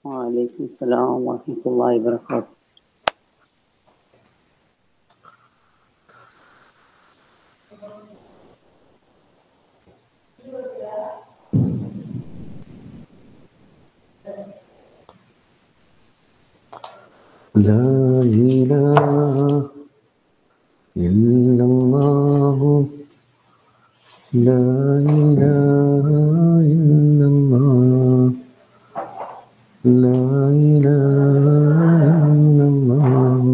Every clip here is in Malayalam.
وعليكم السلام ورحمة الله وبركاته لا إله إلا الله لا إله إلا الله لا إله إلا الله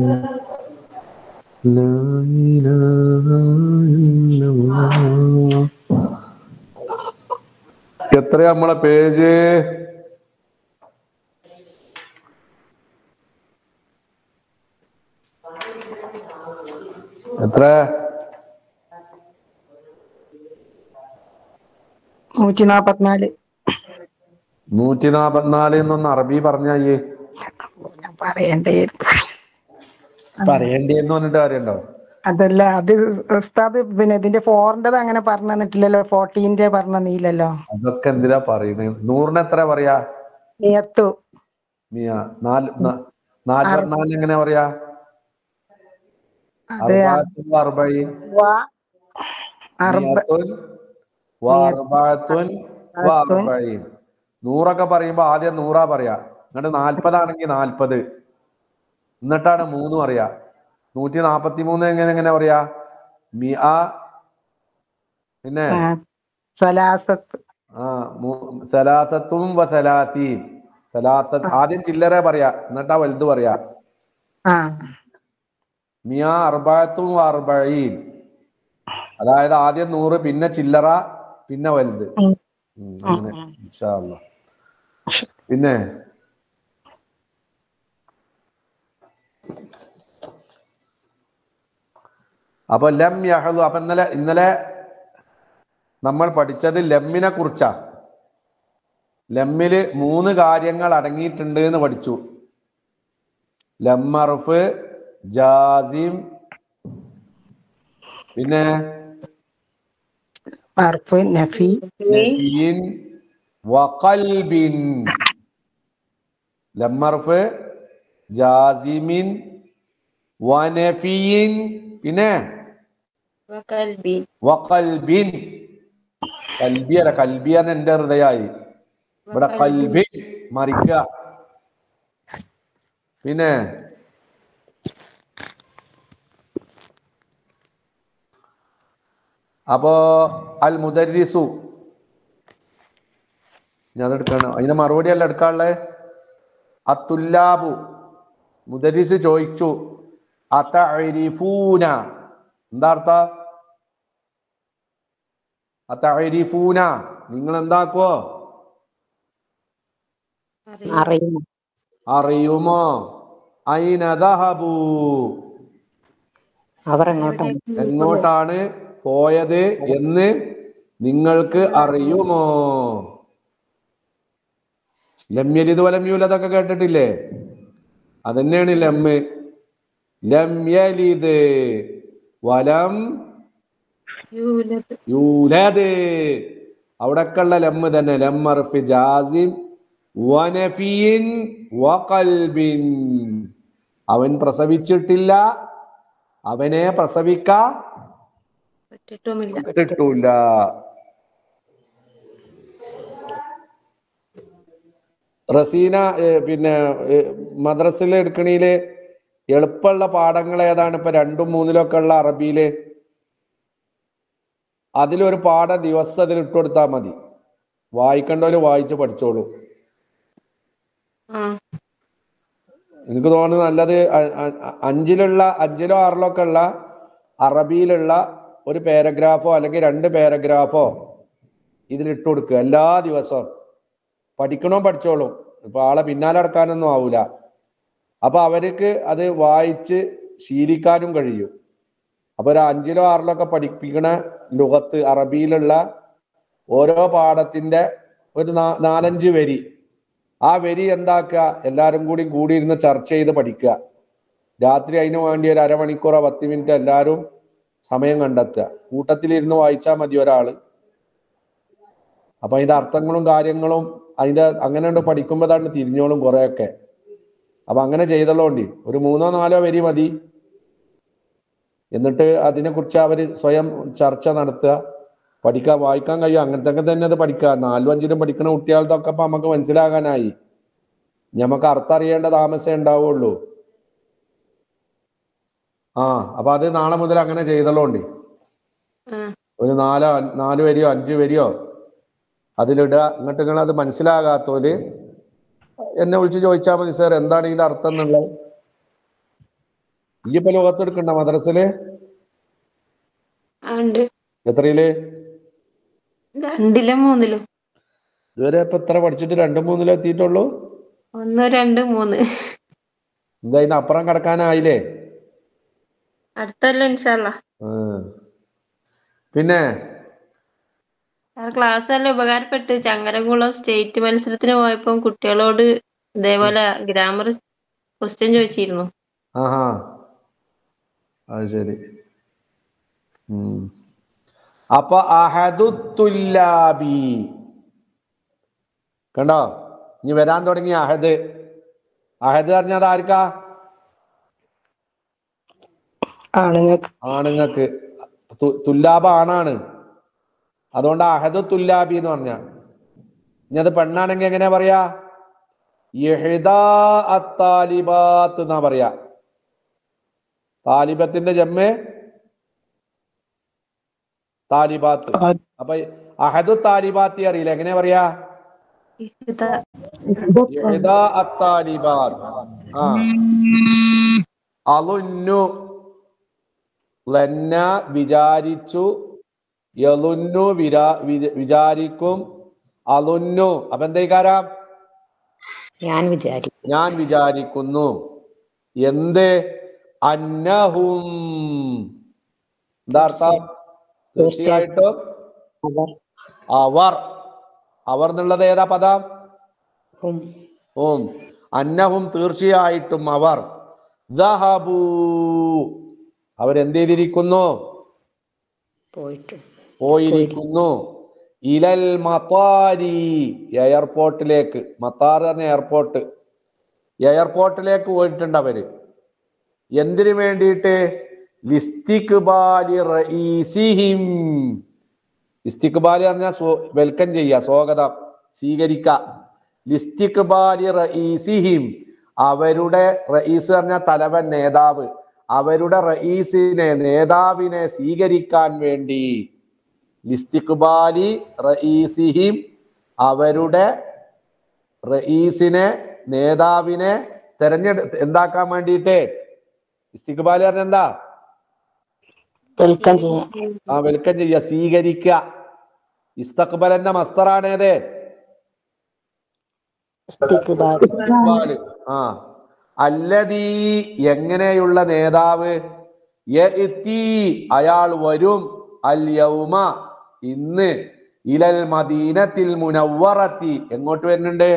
لا إله إلا الله എത്ര നമ്മളെ പേജ് എത്ര നൂറ്റി നാപ്പത്തിനാല് നൂറ്റി നാപ്പത്തിനാല് എന്നൊന്ന് അറബി പറഞ്ഞായേ ഞാൻ പറയണ്ടേ പറയേണ്ടിയെന്ന് പറഞ്ഞിട്ട് കാര്യണ്ടോ അതല്ല അത് ഉസ്താദ് പിന്നെ ഇതിന്റെ ഫോറിന്റേത് അങ്ങനെ പറഞ്ഞു തന്നിട്ടില്ലല്ലോ ഫോർട്ടീന്റെ പറഞ്ഞു തന്നില്ലല്ലോ അതൊക്കെ എന്തിനാ പറയുന്നത് നൂറിന് എത്ര പറയാ നിയത്തു മിയ നാല് ന- നാല് നാല് എങ്ങനെ പറയാ അത് അർബഅത്തുൻ വഅർബഈൻ വ- അർബ മിയത്തുൻ വഅർബഅത്തുൻ വഅർബഈൻ നൂറൊക്കെ പറയുമ്പോ ആദ്യം നൂറാ പറയാ എന്നിട്ട് നാൽപ്പതാണെങ്കിൽ നാൽപ്പത് എന്നിട്ടാണ് മൂന്ന് പറയാ നൂറ്റി നാപ്പത്തി മൂന്ന് എങ്ങനെ എങ്ങനെ പറയാ മിഅ പിന്നെ ആ, സലാസത്ത് ആ മൂ- സലാസത്തും വ സലാത്തീൻ സലാസത്ത് ആദ്യം ചില്ലറ പറയാ എന്നിട്ടാ വലുത് പറയാ ആ മിയ അർബാത്തും അർബീൻ അതായത് ആദ്യം നൂറ് പിന്നെ ചില്ലറ പിന്നെ വലുത് ഉം. ഉം, അങ്ങനെ ഇൻഷാ അല്ലാ. പിന്നെ അപ്പൊ ലം യഹലു അപ്പൊ ഇന്നലെ ഇന്നലെ നമ്മൾ പഠിച്ചത് ലമ്മിനെ കുറിച്ചാ ലമ്മില് മൂന്ന് കാര്യങ്ങൾ അടങ്ങിയിട്ടുണ്ട് എന്ന് പഠിച്ചു ലമ്മർഫ് ജാസിം പിന്നെ അർഫ് നഫി നഫിയിൻ വഖൽബിൻ ലമ്മർഫ് ജാസിമിൻ വനഫിയിൻ പിന്നെ وقلبي വഖൽബിൻ കൽബിയല്ല കൽബിയാണ് എന്റെ ഹൃദയായി ഇവിടെ കൽബിൻ മറിക്കുക പിന്നെ അപ്പോ അൽ മുദരിസു ഞാൻ എടുക്കണം അതിന്റെ മറുപടി അല്ല എടുക്കാനുള്ളത് അത്തുല്ലാബു മുദരിസ് ചോദിച്ചു അതഅരിഫൂന എന്താ അർത്ഥ അതഅരിഫൂന നിങ്ങൾ എന്താക്കുവോ അറിയുന്നു അറിയുമോ അയിന ദഹബു അവർ എങ്ങോട്ടാണ് എങ്ങോട്ടാണ് പോയത് എന്ന് നിങ്ങൾക്ക് അറിയുമോ ലമ്യലിത് വലമ്യൂലതൊക്കെ കേട്ടിട്ടില്ലേ അതന്നെയാണ് ലമ്മ് ലമ്യലിത് വലം يولد യൂലത് അവിടൊക്കെയുള്ള ലമ്മ് തന്നെ ലമ്മർഫ് ജാസിം വനഫിയിൻ വഖൽബിൻ അവൻ പ്രസവിച്ചിട്ടില്ല അവനെ പ്രസവിക്കാ പറ്റിട്ടുമില്ല പറ്റിട്ടില്ല റസീന ഏ, പിന്നെ മദ്രസിൽ എടുക്കണീല് എളുപ്പമുള്ള പാഠങ്ങൾ ഏതാണ് ഇപ്പൊ രണ്ടും മൂന്നിലും ഒക്കെ ഉള്ള അറബിയില് അതിലൊരു പാഠം ദിവസം അതിൽ ഇട്ട് കൊടുത്താൽ മതി വായിക്കേണ്ടവര് വായിച്ച് പഠിച്ചോളൂ ആ എനിക്ക് തോന്നുന്നു നല്ലത് അ- അ- അ- അഞ്ചിലുള്ള അഞ്ചിലോ ആറിലോ ഒക്കെ ഉള്ള അറബിയിലുള്ള ഒരു പാരഗ്രാഫോ അല്ലെങ്കിൽ രണ്ട് പാരഗ്രാഫോ ഇതിൽ ഇട്ട് കൊടുക്കുക എല്ലാ ദിവസവും പഠിക്കണോ പഠിച്ചോളും ഇപ്പൊ ആളെ പിന്നാലെ അടക്കാനൊന്നും ആവൂല അപ്പൊ അവർക്ക് അത് വായിച്ച് ശീലിക്കാനും കഴിയും അപ്പൊ ഒരു അഞ്ചിലോ ആറിലോ ഒക്കെ പഠിപ്പിക്കണ ലുഗത്ത് അറബിയിലുള്ള ഓരോ പാഠത്തിന്റെ ഒരു നാ- നാലഞ്ച് വരി ആ വരി എന്താക്കുക എല്ലാവരും കൂടി കൂടിയിരുന്ന് ചർച്ച ചെയ്ത് പഠിക്കുക രാത്രി അതിനു വേണ്ടി ഒരു അരമണിക്കൂറോ പത്ത് മിനിറ്റ് എല്ലാവരും സമയം കണ്ടെത്തുക കൂട്ടത്തിലിരുന്ന് വായിച്ചാൽ മതി ഒരാള് അപ്പൊ അതിന്റെ അർത്ഥങ്ങളും കാര്യങ്ങളും അതിന്റെ അങ്ങനെ ഉണ്ട് പഠിക്കുമ്പോൾ അതാണ് തിരിഞ്ഞോളും കുറെയൊക്കെ അപ്പൊ അങ്ങനെ ചെയ്തല്ലോണ്ടി ഒരു മൂന്നോ നാലോ വരി മതി എന്നിട്ട് അതിനെക്കുറിച്ച് അവർ സ്വയം ചർച്ച നടത്തുക പഠിക്കാൻ വായിക്കാൻ കഴിയും അങ്ങനത്തെ തന്നെ അത് പഠിക്കുക നാലും അഞ്ചിലും പഠിക്കുന്ന കുട്ടികൾക്കൊക്കെ അപ്പൊ നമുക്ക് മനസ്സിലാകാനായി നമുക്ക് അർത്ഥം അറിയേണ്ട താമസമേ ഉണ്ടാവുള്ളൂ ആ അപ്പൊ അത് നാളെ മുതൽ അങ്ങനെ ചെയ്തല്ലോണ്ടി ആ ഒരു നാലോ അ- നാല് വരിയോ അഞ്ച് വരിയോ അതിലിടുക എന്നിട്ട് നിങ്ങൾ അത് മനസ്സിലാകാത്തോല് എന്നെ വിളിച്ച് ചോദിച്ചാൽ മതി സാർ എന്താണ് ഇതിന്റെ അർത്ഥം എന്നുള്ളത് ഈ ഇപ്പൊ ലോകത്തെടുക്കണ്ട മദ്രസില് ആ, ഉണ്ട് എത്രയില് രണ്ടിലും മൂന്നിലും ഇതുവരെ ഇപ്പൊ എത്ര പഠിച്ചിട്ട് രണ്ടു മൂന്നിലും എത്തിയിട്ടുള്ളൂ ഒന്ന് രണ്ട് മൂന്ന് എന്താ അതിന് അപ്പുറം കിടക്കാനായില്ലേ അടുത്തല്ലോ ഇൻഷാല്ല ആ. പിന്നെ ക്ലാസ് എല്ലാം ഉപകാരപ്പെട്ട് ചങ്ങരംകുളം സ്റ്റേറ്റ് മത്സരത്തിന് പോയപ്പോ കുട്ടികളോട് ഇതേപോലെ ഗ്രാമർ ക്വസ്റ്റ്യൻ ചോദിച്ചിരുന്നു ആഹാ അത് ശരി ഉം. അപ്പൊ അഹദുത്തുല്ലാബി കണ്ടോ ഇനി വരാൻ തുടങ്ങി അഹദ് അഹദ് പറഞ്ഞത് ആർക്കാ ആണുങ്ങൾക്ക് ആണുങ്ങൾക്ക് തു- തുല്ലാബ ആണാണ് അതുകൊണ്ട് അഹദു തുല്ലാബി എന്ന് പറഞ്ഞ ഇനി അത് പെണ്ണാണെങ്കിൽ എങ്ങനെയാ പറയാ യഹിദാ അത്താലിബാത്ത് എന്നാ പറയാ താലിബത്തിന്റെ ജമ്മ് താലിബാത്ത് അപ്പൊ അഹദു താലിബാത്തി അറിയില്ല എങ്ങനെയാ പറയാ ഇതാ യഹിദാ അത്താലിബാത്ത് ആ അലുന്നു ലന്ന വിചാരിച്ചു യലുന്നു വിരാ വി- വിചാരിക്കും അലുന്നു അപ്പൊ എന്തേക്കാരാ ഞാൻ വിചാരിക്കും ഞാൻ വിചാരിക്കുന്നു എന്ത് അന്നഹും എന്താ അർത്ഥം തീർച്ചയായിട്ടും അവർ അവർ അവർ എന്നുള്ളത് ഏതാ പദം ഹും ഓം അന്നഹും തീർച്ചയായിട്ടും അവർ ദഹബൂ അവരെന്ത് ചെയ്തിരിക്കുന്നു പോയിട്ടും പോയിരിക്കുന്നു ഇലൽ മത്താരി എയർപോർട്ടിലേക്ക് മത്താർ പറഞ്ഞ എയർപോർട്ട് എയർപോർട്ടിലേക്ക് പോയിട്ടുണ്ട് അവര് എന്തിനു വേണ്ടിയിട്ട് ലിസ്തിക്ബാലി റഈസിഹിം ഇസ്തിക്ബാലി പറഞ്ഞാൽ വെൽക്കം ചെയ്യുക സ്വാഗതം സ്വീകരിക്ക ലിസ്തിക്ബാലി റഈസിഹിം അവരുടെ റഈസ് പറഞ്ഞ തലവൻ നേതാവ് അവരുടെ റഈസിനെ നേതാവിനെ സ്വീകരിക്കാൻ വേണ്ടി ലിസ്തിക്ബാലി റഈസിഹിം അവരുടെ റഈസിനെ നേതാവിനെ തെരഞ്ഞെടുത്ത് എന്താക്കാൻ വേണ്ടിയിട്ട് ഇസ്തിക്ബാലി പറഞ്ഞ എന്താ വെൽക്കം ചെയ്യാം ആ വെൽക്കം ചെയ്യുക സ്വീകരിക്കുക ഇസ്തക്ബലന്റെ മസ്തറാണേത് ഇസ്തിക്ബാൽ. ഇസ്തിക്ബാല്. ആ അല്ലതീ എങ്ങനെയുള്ള നേതാവ് യഅ്തി, അയാൾ വരും അൽ യൗമ ഇന്ന് ഇലൽ മദീനത്തിൽ മുനവ്വറത്തി എങ്ങോട്ട് വരുന്നുണ്ട്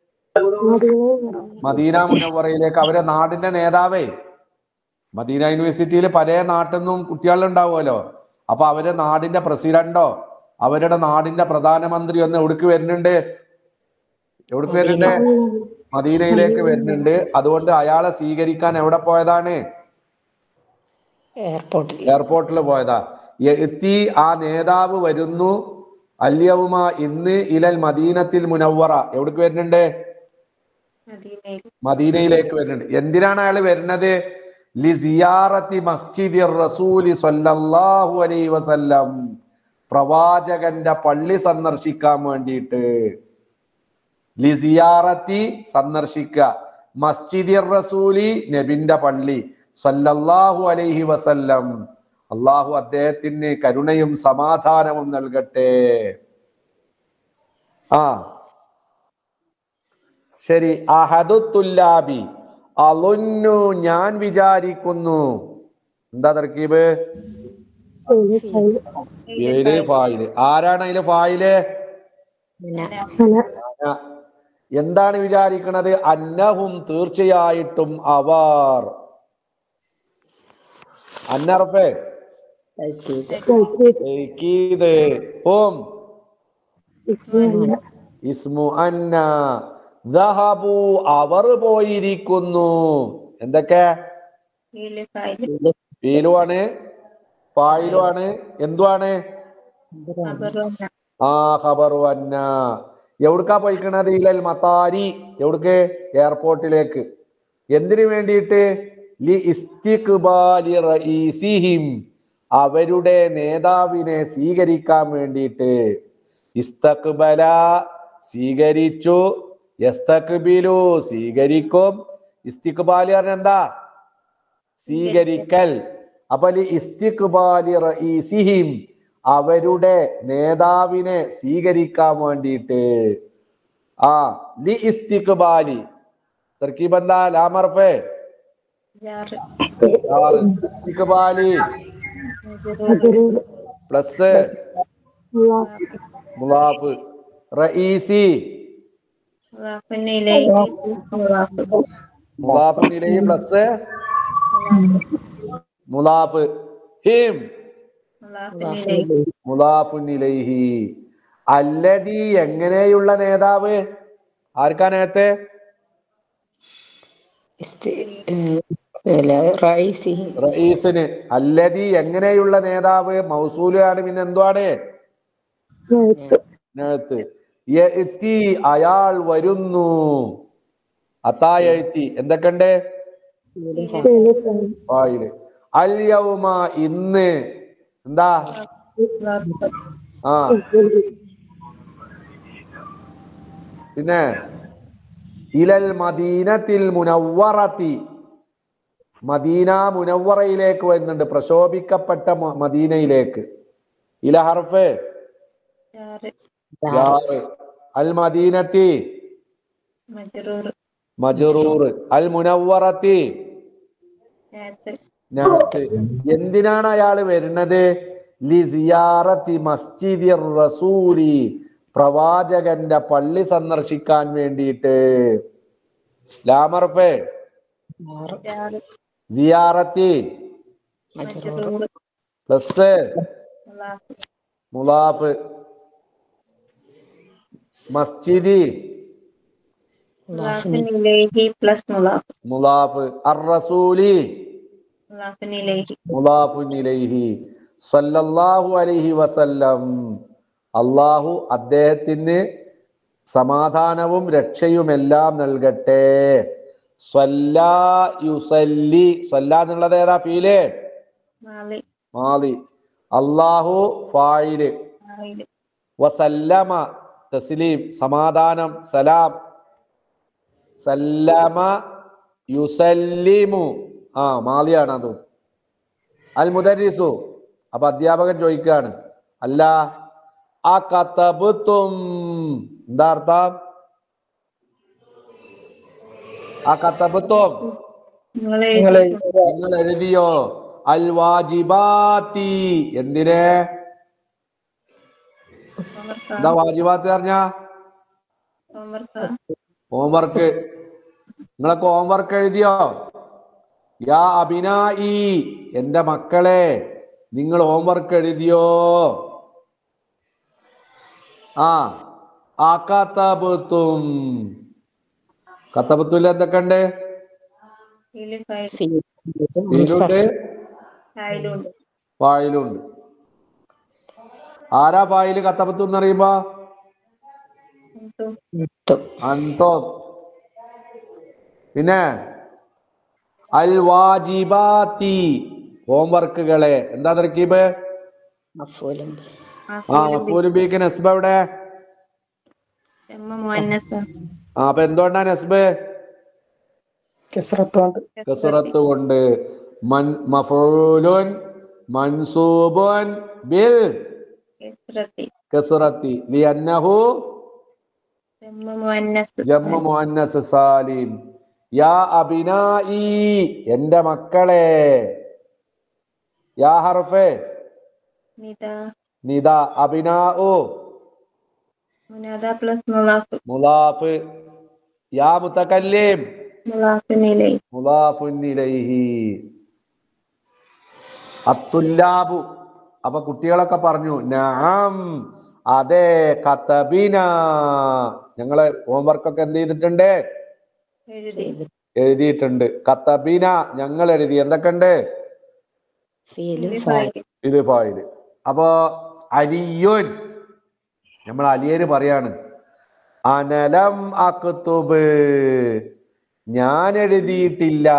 മദീന മുനവ്വറയിലേക്ക് അവരെ നാടിന്റെ നേതാവേ മദീന യൂണിവേഴ്സിറ്റിയിൽ പല നാട്ടിൽ നിന്നും കുട്ടികളുണ്ടാവുമല്ലോ അപ്പൊ അവരെ നാടിന്റെ പ്രസിഡന്റോ അവരുടെ നാടിന്റെ പ്രധാനമന്ത്രി ഒന്ന് എവിടേക്ക് വരുന്നുണ്ട് എവിടേക്ക് വരുന്നുണ്ട് മദീനയിലേക്ക് വരുന്നുണ്ട് അതുകൊണ്ട് അയാളെ സ്വീകരിക്കാൻ എവിടെ പോയതാണ് എയർപോർട്ടിൽ എയർപോർട്ടിൽ പോയതാ എത്തി ആ നേതാവ് വരുന്നു അല്യവുമ ഇന്ന് ഇലൽ മദീനത്തിൽ മുനവ്വറ എവിടേക്ക് വരുന്നുണ്ട് മദീനയിൽ മദീനയിലേക്ക് വരുന്നുണ്ട് എന്തിനാണ് അയാൾ വരുന്നത് ലി സിയാറത്തി മസ്ജിദി റസൂലി സ്വല്ലല്ലാഹു അലൈഹി വസല്ലം പ്രവാചകന്റെ പള്ളി സന്ദർശിക്കാൻ വേണ്ടിയിട്ട് ലി സിയാറത്തി സന്ദർശിക്കുക മസ്ജിദി റസൂലി നബിന്റെ പള്ളി സ്വല്ലല്ലാഹു അലൈഹി വസല്ലം അള്ളാഹു അദ്ദേഹത്തിന് കരുണയും സമാധാനവും നൽകട്ടെ ആ ശരി അഹദുത്തുല്ലാബി അലുന്നു ഞാൻ വിചാരിക്കുന്നു എന്താ തർക്കീബ് ഏഴ് ഫായില് ആരാണ് അതില് ഫായില് ഞാനാ. എന്താണ് വിചാരിക്കണത് അന്നഹും തീർച്ചയായിട്ടും അവർ അന്നറഫേ തൗക്കീദ്. തൗക്കീദ്. ഹും ഇസ്മു അന്ന ദഹബു അവർ പോയിരിക്കുന്നു എന്തൊക്കെ ഫീല് ഫായില് ഫീലുമാണ് ഫായിലുമാണ് എന്തുവാണ് ഖബറുന്ന ആ ഖബറു അന്ന എവിടുക്കാ പോയിക്കണത് ഇലൽ മത്താരി എവിടക്ക് എയർപോർട്ടിലേക്ക് എന്തിനു വേണ്ടിയിട്ട് ലി ഇസ്തിഖ്ബാലി റഈസിഹിം അവരുടെ നേതാവിനെ സ്വീകരിക്കാൻ വേണ്ടിയിട്ട് ഇസ്തഖ്ബല സ്വീകരിച്ചു യസ്തഖ്ബിലു സ്വീകരിക്കും ഇസ്തിഖ്ബാലി പറഞ്ഞ എന്താ സ്വീകരിക്കൽ അപ്പൊ ലി ഇസ്തിഖ്ബാലി റഈസിഹിം അവരുടെ നേതാവിനെ സ്വീകരിക്കാൻ വേണ്ടിയിട്ട് ആ ലി ഇസ്തിഖ്ബാലി തർക്കീബ് എന്താ ലാമർഫേ ജാറ് ഇസ്തിഖ്ബാലി പ്ലസ് മുലാഫ് റഈസി മുലാഫിനിലേക്ക് മുലാഫ് മുലാഫിനിലെയും പ്ലസ് മുലാഫ് ഹിം മുലാഫിനിലേക്ക് മുലാഫുനിലൈഹി അല്ലതി എങ്ങനെയുള്ള നേതാവ് ആർക്കാ നേരത്തെ ഇസ്തി- ഏഹ് അല്ല, റൈസിഹിം റഈസിന് അല്ലതി എങ്ങനെയുള്ള നേതാവ് മൗസൂലാണ് പിന്നെ എന്തുവാണ് നേരത്ത് യഅ്തി അയാൾ വരുന്നു അത്തായത്തി എന്തൊക്കെയുണ്ട് വായില് അൽ യൗമ ഇന്ന് എന്താ ആ പിന്നെ ഇലൽ മദീനത്തിൽ മുനവ്വറത്തി മദീന മുനവ്വറയിലേക്ക് വരുന്നുണ്ട് പ്രശോഭിക്കപ്പെട്ട മ- മദീനയിലേക്ക് ഇല ഹർഫ് ജാറ് ജാറ്. അൽ മദീനത്തി മജ്റൂർ മജറൂർ അൽ മുനവ്വറത്തി നേരത്ത് നഅത്ത്. എന്തിനാണ് അയാൾ വരുന്നത് ലി സിയാറത്തി മസ്ജിദി റസൂലി പ്രവാചകന്റെ പള്ളി സന്ദർശിക്കാൻ വേണ്ടിയിട്ട് ലാമർഫേ ജാറ് സിയാറത്തി മജ്റൂർ പ്ലസ് മുലാഫ് മുലാഫ് മസ്ജിദി മുലാഫിനിലേക്ക് പ്ലസ് മുലാഫ് മുലാഫ് അർ റസൂലി മുലാഫിനിലേക്ക് മുലാഫുൻ ഇലൈഹി സല്ലല്ലാഹു അലൈഹി വസല്ലം അള്ളാഹു അദ്ദേഹത്തിന് സമാധാനവും രക്ഷയുമെല്ലാം നൽകട്ടെ സ്വല്ലാ യുസല്ലി സ്വല്ല എന്നുള്ളത് ഏതാ ഫീല് മാലി മാലി അള്ളാഹു ഫായില് മാലില് വസല്ലമ തസ്ലീം സമാധാനം സലാം സല്ലമ യുസല്ലിമു ആ മാലിയാണ് അതും അൽ മുദരിസു അപ്പൊ അധ്യാപകൻ ചോദിക്കുകയാണ് അല്ല ആ കത്തബുത്തും എന്താ അർത്ഥം ആ കത്തബുത്തും നിങ്ങളെ നിങ്ങൾ എഴുതിയോ അൽ വാജിബാത്തി എന്തിനെ എന്താ വാജിബാത്ത് പറഞ്ഞ ഹോംവർക്ക് നിങ്ങളൊക്കെ ഹോംവർക്ക് എഴുതിയോ യാ അഭിനായി എന്റെ മക്കളെ നിങ്ങൾ ഹോംവർക്ക് എഴുതിയോ ആ ആ കത്തബത്തും കത്തബത്തുൽ എന്തൊക്കെ ഉണ്ട് ഫീലുണ്ട് ഫായിലുണ്ട് ഫായിലുണ്ട് ആരാ ഫായില് കത്തബത്തു എന്നറിയുമ്പോ അന്തോ പിന്നെ അൽ വാജിബാത്തി ഹോംവർക്കുകളെ എന്താ തർക്കീബ് മഫൂലും ആ മഫൂലും ബീക്ക് നസ്ബ് എവിടെ മുഅന്നസ ആ അപ്പൊ എന്തുകൊണ്ടാ നസ്ബ് കെസ്രത്തോണ്ട് കസുറത്ത് കൊണ്ട് മൻ മഫൂലുൻ മൻസൂബുൻ ബിൽ കസ്റത്തി കസുറത്തി ലിയന്നഹു ജമ്മ മുഅന്നസ് ജമ്മ മുഅന്നസ് സാലിം യാ അബിനായി എന്റെ മക്കളെ യാ ഹർഫേ നിദാ നിദ അബിനാഉ മുനാദ പ്ലസ് മുലാഫ് മുലാഫ് യാ മുത്തകല്ലിം മുലാഫിനിലെ മുലാഫുൻ ഇലൈഹി അത്തുല്ലാബു അപ്പൊ കുട്ടികളൊക്കെ പറഞ്ഞു നഅം അതെ കത്തബീന ഞങ്ങള് ഹോംവർക്കൊക്കെ എന്ത് ചെയ്തിട്ടുണ്ട് എഴുതി ചെയ്ത് എഴുതിയിട്ടുണ്ട് കത്തബീന ഞങ്ങൾ എഴുതി എന്തൊക്കെയുണ്ട് ഫീലും ഇത് ഫായിലും ഫായില്. ഇത് ഫായില് അപ്പോ അലിയുൻ നമ്മൾ അലിയര് പറയാണ് അനലം അക്തുബ് ഞാൻ എഴുതിയിട്ടില്ല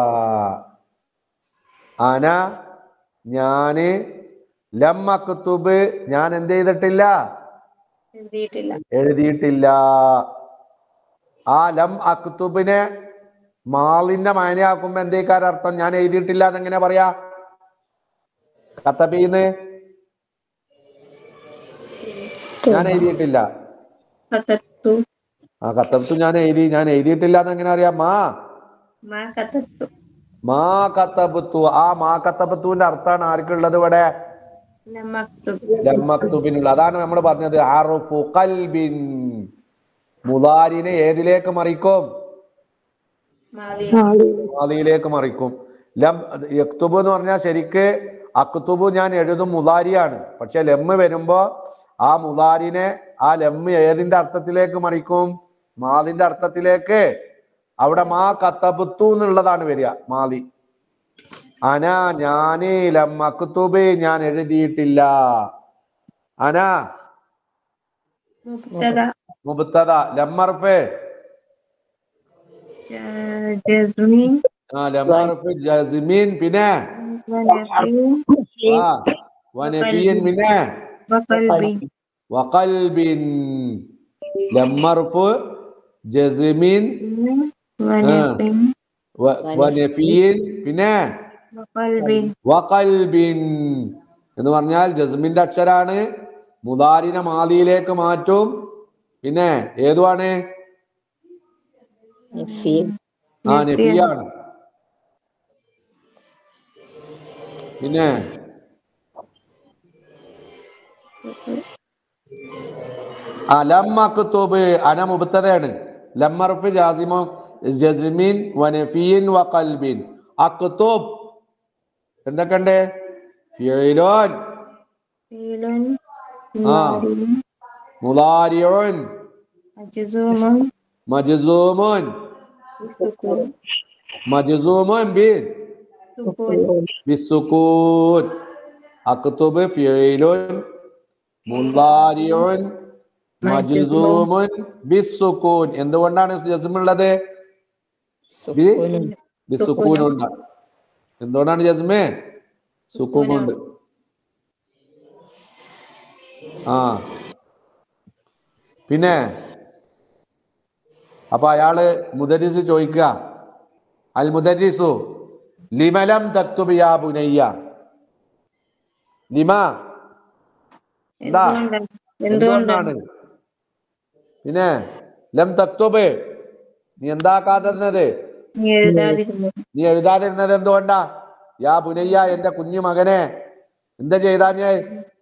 അന ഞാന് ലം അക്തുബ് ഞാൻ എന്ത് ചെയ്തിട്ടില്ല എഴുതിയിട്ടില്ല എഴുതിയിട്ടില്ല ആ ലം അക്തുബിനെ മാളിന്റെ മാനയാക്കുമ്പോ എന്തേക്കാർ അർത്ഥം ഞാൻ എഴുതിയിട്ടില്ല എന്നെങ്ങനെ പറയാ കത്തബീന്ന് ഞാൻ എഴുതിയിട്ടില്ല കത്തത്തു ആ കത്തബത്തു ഞാൻ എഴുതി ഞാൻ എഴുതിയിട്ടില്ല എന്ന് എങ്ങനെ അറിയാം മാ മാ കത്തത്തു മാ കത്തബത്തു ആ മാ കത്തബത്തുവിന്റെ അർത്ഥമാണ് ആർക്കുള്ളത് ഇവിടെ ലമക്തുബ് ലമ്മക്തുബിനുള്ള അതാണ് നമ്മൾ പറഞ്ഞത് അറുഫു കൽബിൻ മുലാരിനെ ഏതിലേക്ക് മറിക്കും മാലി മാലിയിലേക്ക് മറിക്കും ലം യക്തുബ് എന്ന് പറഞ്ഞാൽ ശരിക്ക് അക്തുബ് ഞാൻ എഴുതും മുലാരിയാണ് പക്ഷെ ലമ്മ് വരുമ്പോ ആ മുലാരിനെ ആ ലമ്മ് ഏതിന്റെ അർത്ഥത്തിലേക്ക് മറിക്കും മാലിന്റെ അർത്ഥത്തിലേക്ക് അവിടെ മാ കത്തബുത്തു എന്നുള്ളതാണ് വരിക മാലി അന ഞാനേ ലം അക്തുബ് ഞാൻ എഴുതിയിട്ടില്ല അന മുബ്തദ മുബത്തത ലമ്മർഫ് ജ- ജസ്മീൻ ആ ലമ്മർഫ് ജസ്മീൻ പിന്നെ വനഫീൻ ആ വനഫിയൻ പിന്നെ വഖൽബിൻ വഖൽബിൻ ലമ്മർഫ് ജസ്മിൻ വനഫീൻ വ- വനഫിയൻ പിന്നെ വഖൽബിൻ വഖൽബിൻ എന്ന് പറഞ്ഞാൽ ജസ്മിന്റെ അക്ഷരാണ് മുദാരിനെ മാദിയിലേക്ക് മാറ്റും പിന്നെ ഏതുവാണ് ഫീൽ ആ നഫിയാണ് പിന്നെ ആ ലമ്മക്തുബ് അന മുബത്തതയാണ് ലമ്മർഫ് ജാസിമോ ജസ്മിൻ വനഫിയൻ വഖൽബിൻ അക്തുബ് എന്തൊക്കെയുണ്ട് ഫിയലോൻ ഫീലുൻ ആ. മുലാരിയുൻ മജ്സൂമുൻ മജ്സൂമുൻ സുകൂൻ മജ്സൂമുൻ ബി സുകൂൻ ബിസുകൂൻ അക്തുബ് ഫിയലുൻ മുലാരിയുൻ മജ്സൂമുൻ ബിസുകൂൻ എന്തുകൊണ്ടാണ് ജസ്മുള്ളത് സുക്കൂനും ബിസുക്കൂൻ ഉണ്ട് എന്തുകൊണ്ടാണ് ജസ്മേ സുക്കൂൻ കൊണ്ട് ആ പിന്നെ അപ്പൊ അയാള് മുദരിസ് ചോദിക്കുക അൽ മുദരിസു ലിമലം തക്തുബിയാ പുനയ്യ ലിമ എന്താ? എന്തുകൊണ്ടാണ് എന്തുകൊണ്ടാണ് എന്തുകൊണ്ടാണ് പിന്നെ ലം തക്തുബ് നീ എന്താക്കാതിരുന്നത് നീ എഴുതാതിരുന്നത് നീ എഴുതാതിരുന്നത് എന്തുകൊണ്ടാ യാ പുനയ്യ എന്റെ കുഞ്ഞു മകനെ എന്താ ചെയ്താ ഞാൻ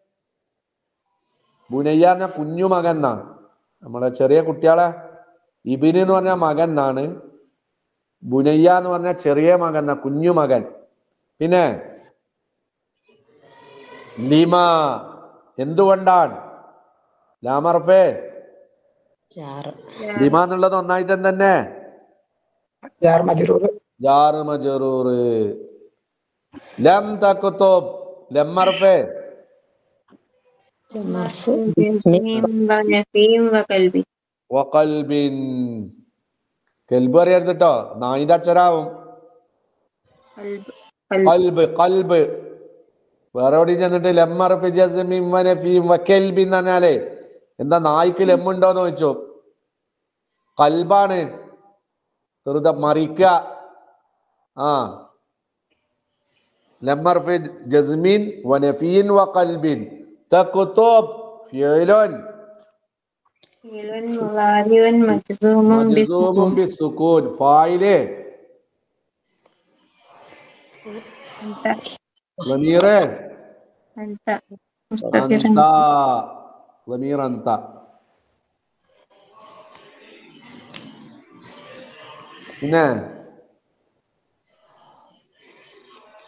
ബുനയ്യ പറഞ്ഞ കുഞ്ഞു മകൻ എന്നാ നമ്മളെ ചെറിയ കുട്ടികളെ ഇബിന് എന്ന് പറഞ്ഞ മകൻ എന്നാണ് ബുനയ്യ എന്ന് പറഞ്ഞ ചെറിയ മകൻ എന്നാ കുഞ്ഞു മകൻ പിന്നെ ലിമ എന്തുകൊണ്ടാണ് ലാമർഫേ ചാറ് ലിമ എന്നുള്ളത് ഒന്നായിട്ട് തന്നെ ജാർ മജ്റൂർ ജാറ് മജറൂർ ലം തക്കുത്തോബ് ലമ്മർഫേ മർഫു ജസ്മീൻ വനഫീൻ വഖൽബിൻ വഖൽബിൻ കെൽബ് അറിയരുത് കേട്ടോ നായിന്റെ അക്ഷരാവും ഖൽബ് ഖൽബ് കൽബ് കൽബ് വേറെ എവിടെയും ചെന്നിട്ട് ലമ്മർഫി ജസ്മീൻ വനഫീം വക്കൽബി എന്ന് പറഞ്ഞാലേ എന്താ നായ്ക്ക് ലെമ്മുണ്ടോന്ന് ചോദിച്ചു കൽബാണ് വെറുതെ മറിക്കുക ആ ലമ്മർഫി ജസ്മീൻ വനഫീൻ വഖൽബിൻ തക്കുത്തോബ് ഫിയലുൻ ഫീലുൻ മുളാരിയുൻ മജ്സൂമുൻ മജ്സൂമും ബിസുകൂൻ ബിസുകൂൻ ഫായില് അൻത ളമീറ് അൻത മുസ്തതിറൻ അന്ത ളമീർ അന്ത പിന്നെ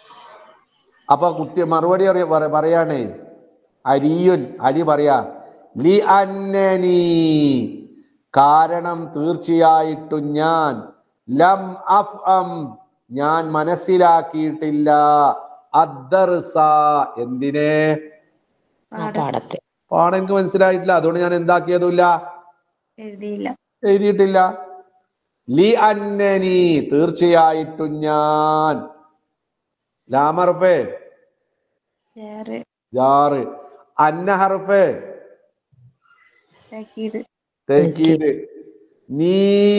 അപ്പൊ കുട്ടി മറുപടി അറിയ- പറ- പറയാണേ അരിയുൻ അരി പറയാ ലി അന്നനി കാരണം തീർച്ചയായിട്ടും ഞാൻ ലം അഫ് അം ഞാൻ മനസ്സിലാക്കിയിട്ടില്ല അദ്ദർസ എന്തിനെ ആ പാടത്തെ പാഠം എനിക്ക് മനസ്സിലായിട്ടില്ല അതുകൊണ്ട് ഞാൻ എന്താക്കിയതുമില്ല എഴുതിയില്ല എഴുതിയിട്ടില്ല ലി അന്നനി തീർച്ചയായിട്ടും ഞാൻ ലാമർഫേ ജാറ് ജാറ് അന്ന ഹർഫേ താക്കീത് തേക്കീത് നീ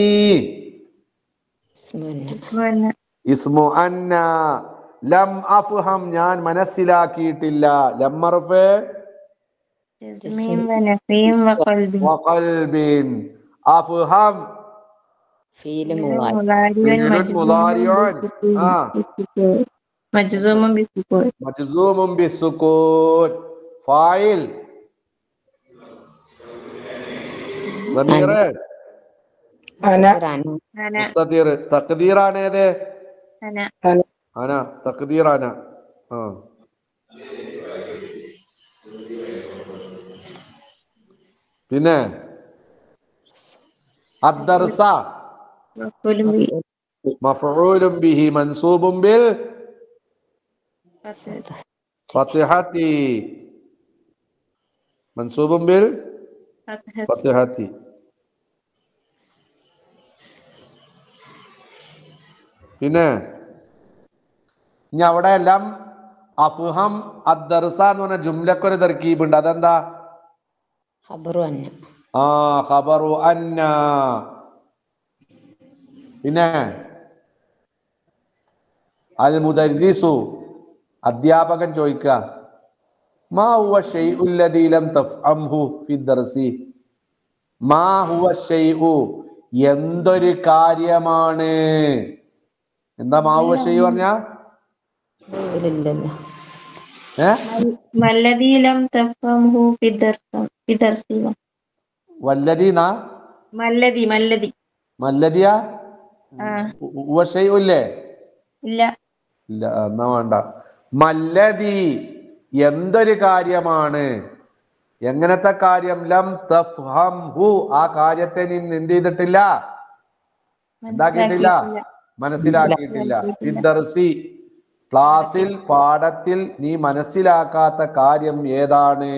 ഇസ്മുന്ന വന്ന ഇസ്മു അന്ന ലം അഫ്ഹം ഞാൻ മനസ്സിലാക്കിയിട്ടില്ല ലമ്മർഫേ ജസ്മീൻ വനഫീം വഖൽബിൻ വഖൽബിൻ അഫ്ഹം ഫീല് മൂവാൽ മുലാരിയൻ ഫീലുൻ മുലാരിയുൻ. ആ. മജ്സൂമും ബിസുക്കൂൻ മജ്സൂമും ബിസ്സുകൂൻ ഫായിൽ ضميره അന റാനു അന മുസ്തതിർ തഖ്ദീറാണ് ഏത് അന അന തഖ്ദീർ അന ആ പിന്നെ അദ്ദർസ വഖുലും ബി മഫ്ഊലും ബിഹി മൻസൂബും ബിൽ ഫത്ഹ ഫത്ഹത്തി മൻസൂബും ബിൽ ഫത്ഹ ഫത്ഹത്തി പിന്നെ ഇനി അവിടെ എല്ലാം അഫ്ഹം അദ്ദർസ എന്ന് പറഞ്ഞ ജുംലക്കൊരു തർക്കീബ് ഉണ്ട് അതെന്താ ഖബറു അന്ന ആ ഖബറു അന്ന പിന്നെ അൽ മുദരിസു അധ്യാപകൻ ചോദിക്കുക മാ ഹുവ ഷൈഉ അല്ലദീ ലം തഫ്അംഹു ഫി ദർസി മാ ഹുവ ഷൈഉ എന്തൊരു കാര്യമാണ് എന്താ മാ ഹുവ ഷൈഉ പറഞ്ഞാ ഇല്ലല്ലോ ഏ മല്ലദീ ലം തഫഹു ഫിദർസം ഫിദർസിന വല്ലദീന മല്ലദി മല്ലദി മല്ലദിയ ആ ഹുവ ഷൈഉ ഇല്ലേ ഇല്ല ഇല്ല എന്നാ വേണ്ട മല്ലതി എന്തൊരു കാര്യമാണ് എങ്ങനത്തെ കാര്യം ലം തഫ്ഹം ഹു ആ കാര്യത്തെ നീ എന്ത് ചെയ്തിട്ടില്ല എന്താക്കിയിട്ടില്ല മനസ്സിലാക്കിയിട്ടില്ല ഫിദ്ദർസി ക്ലാസ്സിൽ പാഠത്തിൽ നീ മനസ്സിലാക്കാത്ത കാര്യം ഏതാണ്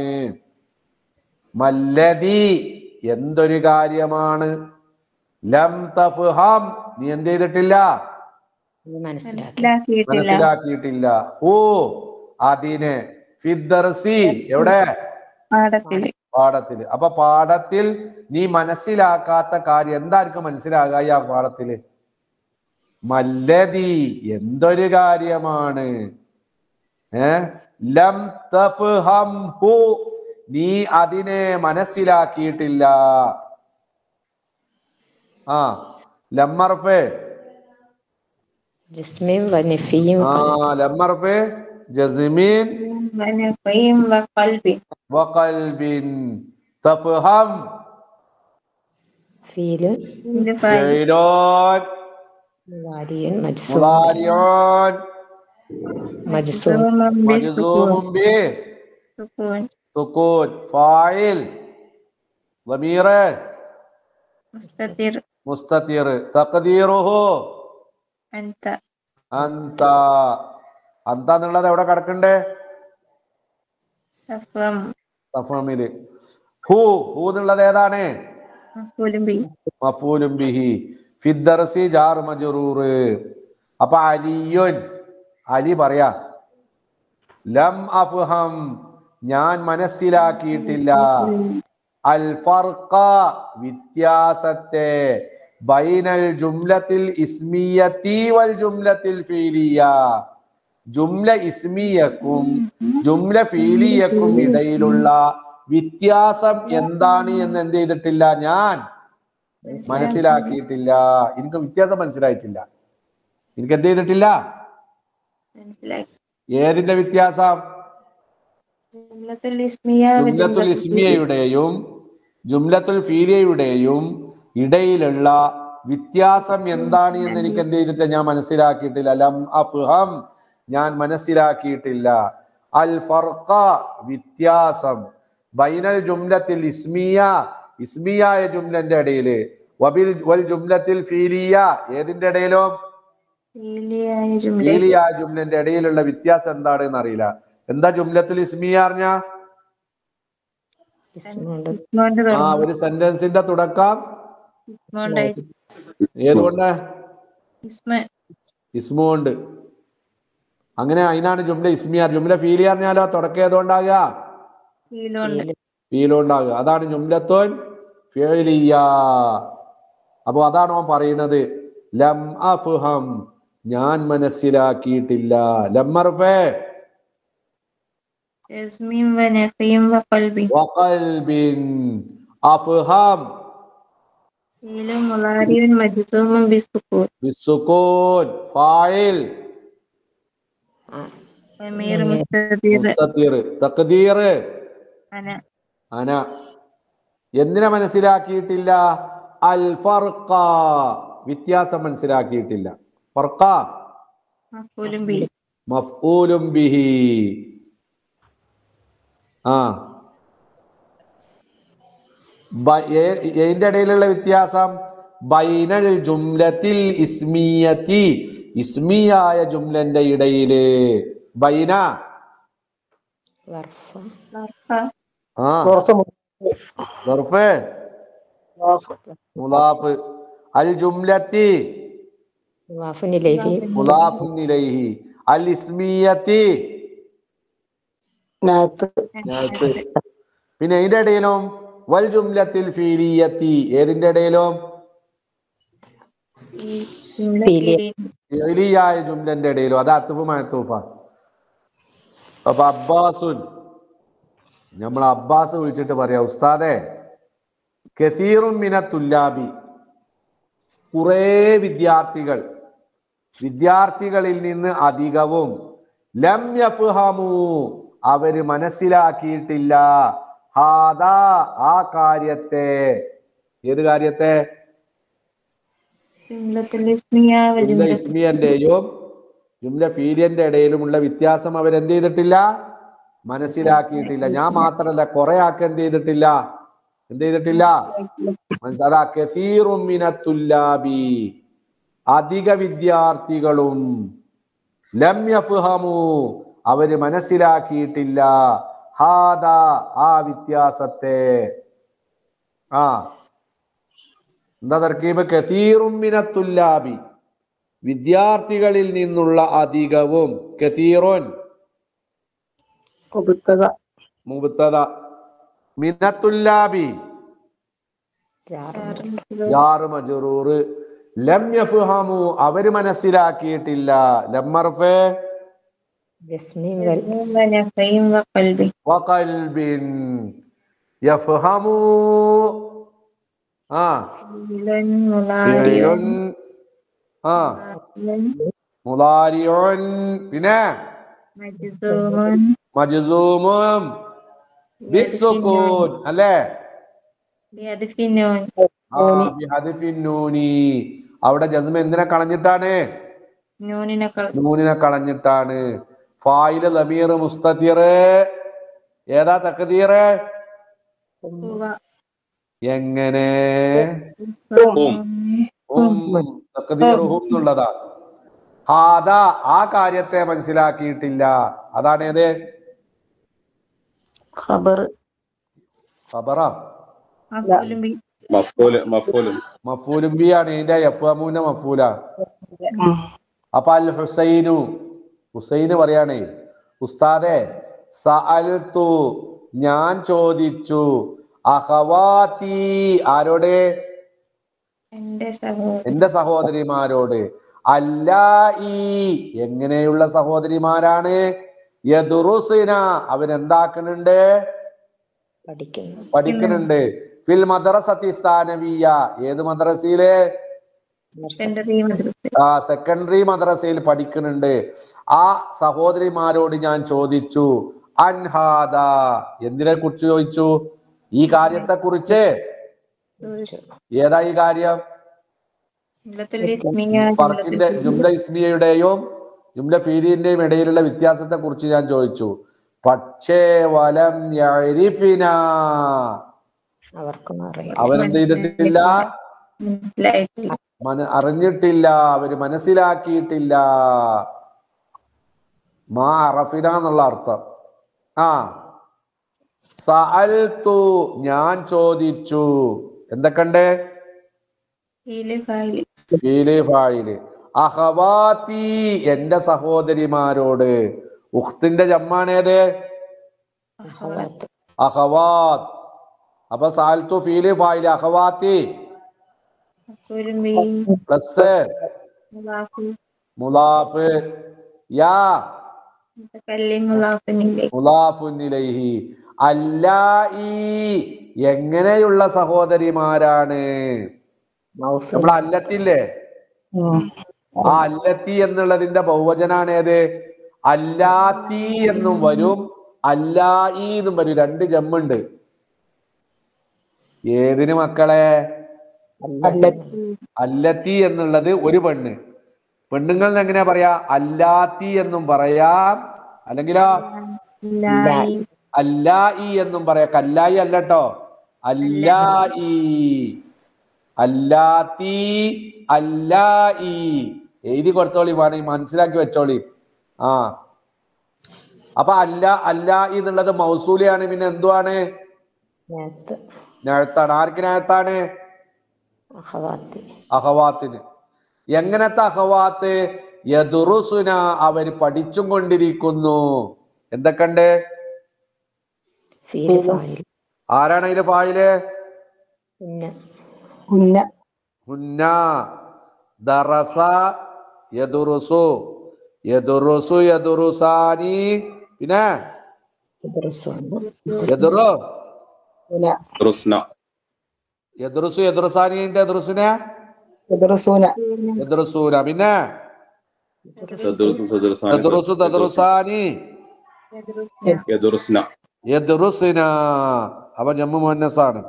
മല്ലതി എന്തൊരു കാര്യമാണ് ലം തഫ്ഹം നീ എന്ത് ചെയ്തിട്ടില്ല ഇത് മനസ്സിലാക്കി മനസ്സിലാക്കിയിട്ടില്ല മനസ്സിലാക്കിയിട്ടില്ല ഓ അതിനെ ഫിദ്ദർസി എവിടെ പാഠത്തില് പാഠത്തില് അപ്പൊ പാഠത്തിൽ നീ മനസ്സിലാക്കാത്ത കാര്യം എന്തായിരിക്കും മനസ്സിലാകാ ഈ ആ പാഠത്തില് മല്ലതി എന്തൊരു കാര്യമാണ് ഏ ലം തഫ്ഹം ഹു നീ അതിനെ മനസ്സിലാക്കിയിട്ടില്ല ആ ലമ്മർഫേ ജസ്മീൻ വനഫിയും ആ ലമ്മർഫേ ജസ്മീൻ വനഫീം വഖൽബിൻ وقلب تفهم ഫീല് ഇത് ഫായിൽ فعل മുവാരിയൻ മജ്സൂം مضارع മജ്സൂം മജ്സൂമും ബിസുക്കൂൻ مجزوم به സുക്കൂൻ سكون فاعل ضميره മുസ്തതിർ مستتر تقديره അൻത أنت അന്ത എന്നുള്ളത് എവിടെ കിടക്കണ്ടേ തഫം തഫമില് ഹു ഹു എന്നുള്ളത് ഏതാണ് മഖൂലും ബി മഫൂലും ബിഹി ഫിദ്ദർസി ജാർ മജറൂർ അപ്പൊ അലിയുൻ അലി പറയാ ലം അഫ്ഹം ഞാൻ മനസ്സിലാക്കിയിട്ടില്ല അൽ ഫർഖ വ്യത്യാസത്തെ ബൈനൽ ജുംലത്തിൽ ഇസ്മിയത്തി വൽ ജുംലത്തിൽ ഫീലിയ ജുംല ഇസ്മിയക്കും ജുംല ഫീലിയക്കും ഇടയിലുള്ള വ്യത്യാസം എന്താണ് എന്ന് എന്ത് ചെയ്തിട്ടില്ല ഞാൻ മനസ്സിലാക്കിയിട്ടില്ല എനിക്ക് വ്യത്യാസം മനസ്സിലായിട്ടില്ല എനിക്ക് എന്ത് ചെയ്തിട്ടില്ല മനസ്സിലാക്കി ഏതിന്റെ വ്യത്യാസം ജുംലത്തുൽ ഇസ്മിയ ജുംലത്തുൽ ഇസ്മിയയുടെയും ജുംലത്തുൽ ഫീലിയയുടെയും ഇടയിലുള്ള വ്യത്യാസം എന്താണ് എന്ന് എനിക്ക് എന്ത് ചെയ്തിട്ട് ഞാൻ മനസ്സിലാക്കിയിട്ടില്ല ലം അഫ്ഹം ഞാൻ മനസ്സിലാക്കിയിട്ടില്ല അൽ ഫർഖ വ്യത്യാസം ബൈനൽ ജുംലത്തിൽ ഇസ്മിയ ഇസ്മിയായ ജുംലന്റെ ഇടയില് വബിൽ വൽ ജുംലത്തിൽ ഫീലിയ ഏതിന്റെ ഇടയിലും ഫീലിയായ ജുംല ഫീലിയായ ജുംലന്റെ ഇടയിലുള്ള വ്യത്യാസം എന്താണെന്ന് അറിയില്ല എന്താ ജുംലത്തുൽ ഇസ്മിയ അറിഞ്ഞ ഇസ്മുണ്ട് ഇസ്മോണ്ട് ആ തുടങ്ങും ഒരു സെന്റൻസിന്റെ തുടക്കം ഇസ്മോണ്ടായിട്ട് ഏതുകൊണ്ട് ഇസ്മ ഇസ്മു കൊണ്ട് അങ്ങനെ അതിനാണ് ജുംല ഇസ്മിയാർ ജുംല ഫീലി അറിഞ്ഞാലോ തുടക്കം ഏതുകൊണ്ടാകുക ഫീലുണ്ട് ഫീലുണ്ടാകുക അതാണ് ജുംലത്തോൻ ഫേലിയ അപ്പൊ അതാണ് അവൻ പറയുന്നത് ലം അഫ്ഹം ഞാൻ മനസ്സിലാക്കിയിട്ടില്ല ലമ്മർഫേ ജസ്മീം വ നഫീം വ ഖൽബി വഖൽബിൻ അഫ്ഹം ഫീലും മുളാരിയും മജ്സൂമും ബിസുക്കൂൻ ബിസുകൂൻ ഫായിൽ ആ അമീർ മുസ്തദീർ മുസ്തത്തിർ തഖ്ദീർ അന അന എന്തിനെ മനസ്സിലാക്കിയിട്ടില്ല അൽ ഫർഖ വ്യത്യാസം മനസ്സിലാക്കിയിട്ടില്ല ഫർഖ മഫൂലും ബി മഫ്ഊലും ബിഹി ആ ബ- ഏ- ഏതിന്റെ ഇടയിലുള്ള വ്യത്യാസം ബൈനൽ ജുംലത്തിൽ ഇസ്മിയത്തി ഇസ്മിയായ ജുംലന്റെ ഇടയില് ബൈന വർഫ ലർഫ ആ ദർഫ് മുലാഫ് അൽ ജുംലത്തി മുവാഫിനിലേഹി മുലാഫുൻ ഇലൈഹി അൽ ഇസ്മിയത്തി നാത്ത് നേരത്ത്. പിന്നെ ഇതിന്റെ ഇടയിലും വൽ ജുംലത്തിൽ ഫീലിയത്തി ഏതിന്റെ ഇടയിലും ഈ ജുംല ഫീലിയ. ഫീലിയ. ഫീലിയായ ജുംലന്റെ ഇടയിലും അത് അത്തുഫ് മഹത്തൂഫ അപ്പൊ അബ്ബാസുൻ നമ്മൾ അബ്ബാസ് വിളിച്ചിട്ട് പറയാം ഉസ്താദെ കസീറും മിന തുല്ലാബി കുറേ വിദ്യാർത്ഥികൾ വിദ്യാർത്ഥികളിൽ നിന്ന് അധികവും ലം യഫ്ഹമു അവര് മനസ്സിലാക്കിയിട്ടില്ല ഹാദാ ആ കാര്യത്തെ ഏത് കാര്യത്തെ ജുംലത്തുൽ ഇസ്മിയ വ ജുംല ജുംലത്തുൽ ഇസ്മിയന്റെയും ജുംല ഫീലിയന്റെ ഇടയിലുമുള്ള വ്യത്യാസം അവരെന്ത് ചെയ്തിട്ടില്ല മനസ്സിലാക്കിയിട്ടില്ല ഞാൻ മാത്രല്ല കുറെ ആൾക്ക് എന്ത് ചെയ്തിട്ടില്ല എന്ത് ചെയ്തിട്ടില്ല മനസ്സ- അതാ കസീറും മിനത്തുല്ലാബി അധിക വിദ്യാർത്ഥികളും ലം യഫ്ഹമു അവര് മനസ്സിലാക്കിയിട്ടില്ല ഹാദ ആ വ്യത്യാസത്തെ ആ എന്താ തർക്കീബ് കസീറും മിനത്തുല്ലാബി വിദ്യാർത്ഥികളിൽ നിന്നുള്ള അധികവും കസീറോൻ മുബത്തദ മുബത്തദ മിനത്തുല്ലാബി ജാറ് ജാറ് മജറൂറ് ലം യഫ്ഹമു അവര് മനസ്സിലാക്കിയിട്ടില്ല ലമ്മർഫേ ജസ്മീൻ വൽ ജസ്മീം വ നഫീം വ ഖൽബി വഖൽബിൻ യഫ്ഹമു ആ ഫീലുൻ മുളാരിയും ഫിഅലുൻ ആ മുളാരിഉൻ പിന്നെ മജ്സൂമുൻ മജ്സൂമും ബിസ്സുകൂൻ അല്ലേ ബിഹദ്ഫിന്നൂൻ ആ, ബിഹദ്ഫിൻ നൂനി അവിടെ ജസ്മ എന്തിനെ കളഞ്ഞിട്ടാണ് നൂനിനക്കൾ നൂനിനെ കളഞ്ഞിട്ടാണ് ഫായില് ലമീർ മുസ്തതിർ ഏതാ തക്തീർ ഹുവ എങ്ങനെ ഹും. ഹും തക്തീർ ഹും എന്നുള്ളതാ ഹാദ ആ കാര്യത്തെ മനസ്സിലാക്കിയിട്ടില്ല അതാണ് ഏത് ഖബർ ഖബറ മഫൂലും ബി മഫൂല് മഫൂലും മഫൂലും ബി ആണ് ഇതിന്റെ എഫ് അമൂന്റെ മഫൂല അപ്പൊ അൽ ഹുസൈനു ഹുസൈന് പറയാണേ ഉസ്താദെ സഅൽതു ഞാൻ ചോദിച്ചു അഹവാത്തി ആരോട് എന്റെ സഹോദരൻ എന്റെ സഹോദരിമാരോട് അല്ലായി എങ്ങനെയുള്ള സഹോദരിമാരാണ് യദുറുസിന അവരെന്താക്കുന്നുണ്ട് പഠിക്കുന്നു പഠിക്കുന്നുണ്ട് ഫിൽ മദ്രസത്തി സ്ഥാനവീയ ഏത് മദ്രസയിലെ സെക്കൻഡറി മദ്രസ ആ സെക്കൻഡറി മദ്രസയിൽ പഠിക്കുന്നുണ്ട് ആ സഹോദരിമാരോട് ഞാൻ ചോദിച്ചു അൻഹാദ എന്തിനെ കുറിച്ച് ചോദിച്ചു ഈ കാര്യത്തെ കുറിച്ച് ഏതാ ഈ കാര്യം ജുംലത്തുൽ ഇസ്മിയ ഫർക്കിന്റെ ജുംല ഇസ്മിയയുടെയും ജുംല ഫീലിന്റെയും ഇടയിലുള്ള വ്യത്യാസത്തെ കുറിച്ച് ഞാൻ ചോദിച്ചു പക്ഷേ വലം യഅരിഫിന അവർക്കൊന്നും അറിയില്ല അവരെന്ത് ചെയ്തിട്ടില്ല മനസ്സിലായിട്ടില്ല മന അറിഞ്ഞിട്ടില്ല അവര് മനസ്സിലാക്കിയിട്ടില്ല മാ അറഫിന എന്നുള്ള അർത്ഥം ആ സഅൽതു ഞാൻ ചോദിച്ചു എന്തൊക്കെണ്ട് ഫീല് ഫായില് ഫീല് ഫായില് അഹവാത്തി എന്റെ സഹോദരിമാരോട് ഉഖ്തിന്റെ ജമ്മാണേത് അഹവാത്ത് അഹവാത്ത് അപ്പൊ സാൽത്തു ഫീല് ഫായില് അഹവാത്തി ഒരു മീൻ പ്ലസ് മുലാഫു മുലാഫ് യാ കല്ലി മുലാഫിനില്ലേ മുലാഫുൻ ഇലൈഹി അല്ലായി എങ്ങനെയുള്ള സഹോദരിമാരാണ് മൗസൂൽ നമ്മൾ അല്ലത്തില്ലേ ആ അല്ലത്തി എന്നുള്ളതിന്റെ ബഹുവചനാണ് ഏത് അല്ലാത്തി എന്നും വരും അല്ലായി എന്നും വരും രണ്ട് ജമ്മുണ്ട് ഏതിന് മക്കളെ അല്ലത്തി എന്നുള്ളത് ഒരു പെണ്ണ് പെണ്ണുങ്ങൾ എങ്ങനെയാ പറയാ അല്ലാത്തി എന്നും പറയാം അല്ലെങ്കിലോ ലായി അല്ലായി എന്നും പറയാം കല്ലായി അല്ലട്ടോ അല്ലായി അല്ലാത്തി അല്ലായി എഴുതി കൊടുത്തോളി വേണമെങ്കിൽ മനസ്സിലാക്കി വെച്ചോളി ആ അപ്പൊ അല്ല അല്ലായി എന്നുള്ളത് മൗസൂലിയാണ് പിന്നെ എന്തുവാണ് നേത്ത് നഴത്താണ് ആർക്ക് നഴത്താണ് അഹവാത്തി അഹവാത്തിന് എങ്ങനത്തെ അഹവാത്ത് യദുറുസുന അവര് പഠിച്ചും കൊണ്ടിരിക്കുന്നു എന്തൊക്കെയുണ്ട് ഫീല് ഫായിൽ ആരാണ് അതിന്റെ ഫായില് പിന്നെ കുഞ്ഞ ഹുന്ന ദറസ യദുറുസു യദുറുസു യദുറുസാനി പിന്നെ ഇദ്രിസുണ്ട്. യദുറു കുഞ്ഞ റുസ്ന യദുറുസു യദുറുസാനിന്റെ യദുറുസിനെ എതിർസൂന യദുറുസൂന പിന്നെ തദ്റുസു സദ്റുസാനി യദുറുസു തദുറുസാനി യദുറുസ്ന യദുറുസിന അപ്പൊ ജമ്മു മുഹന്നസാണ്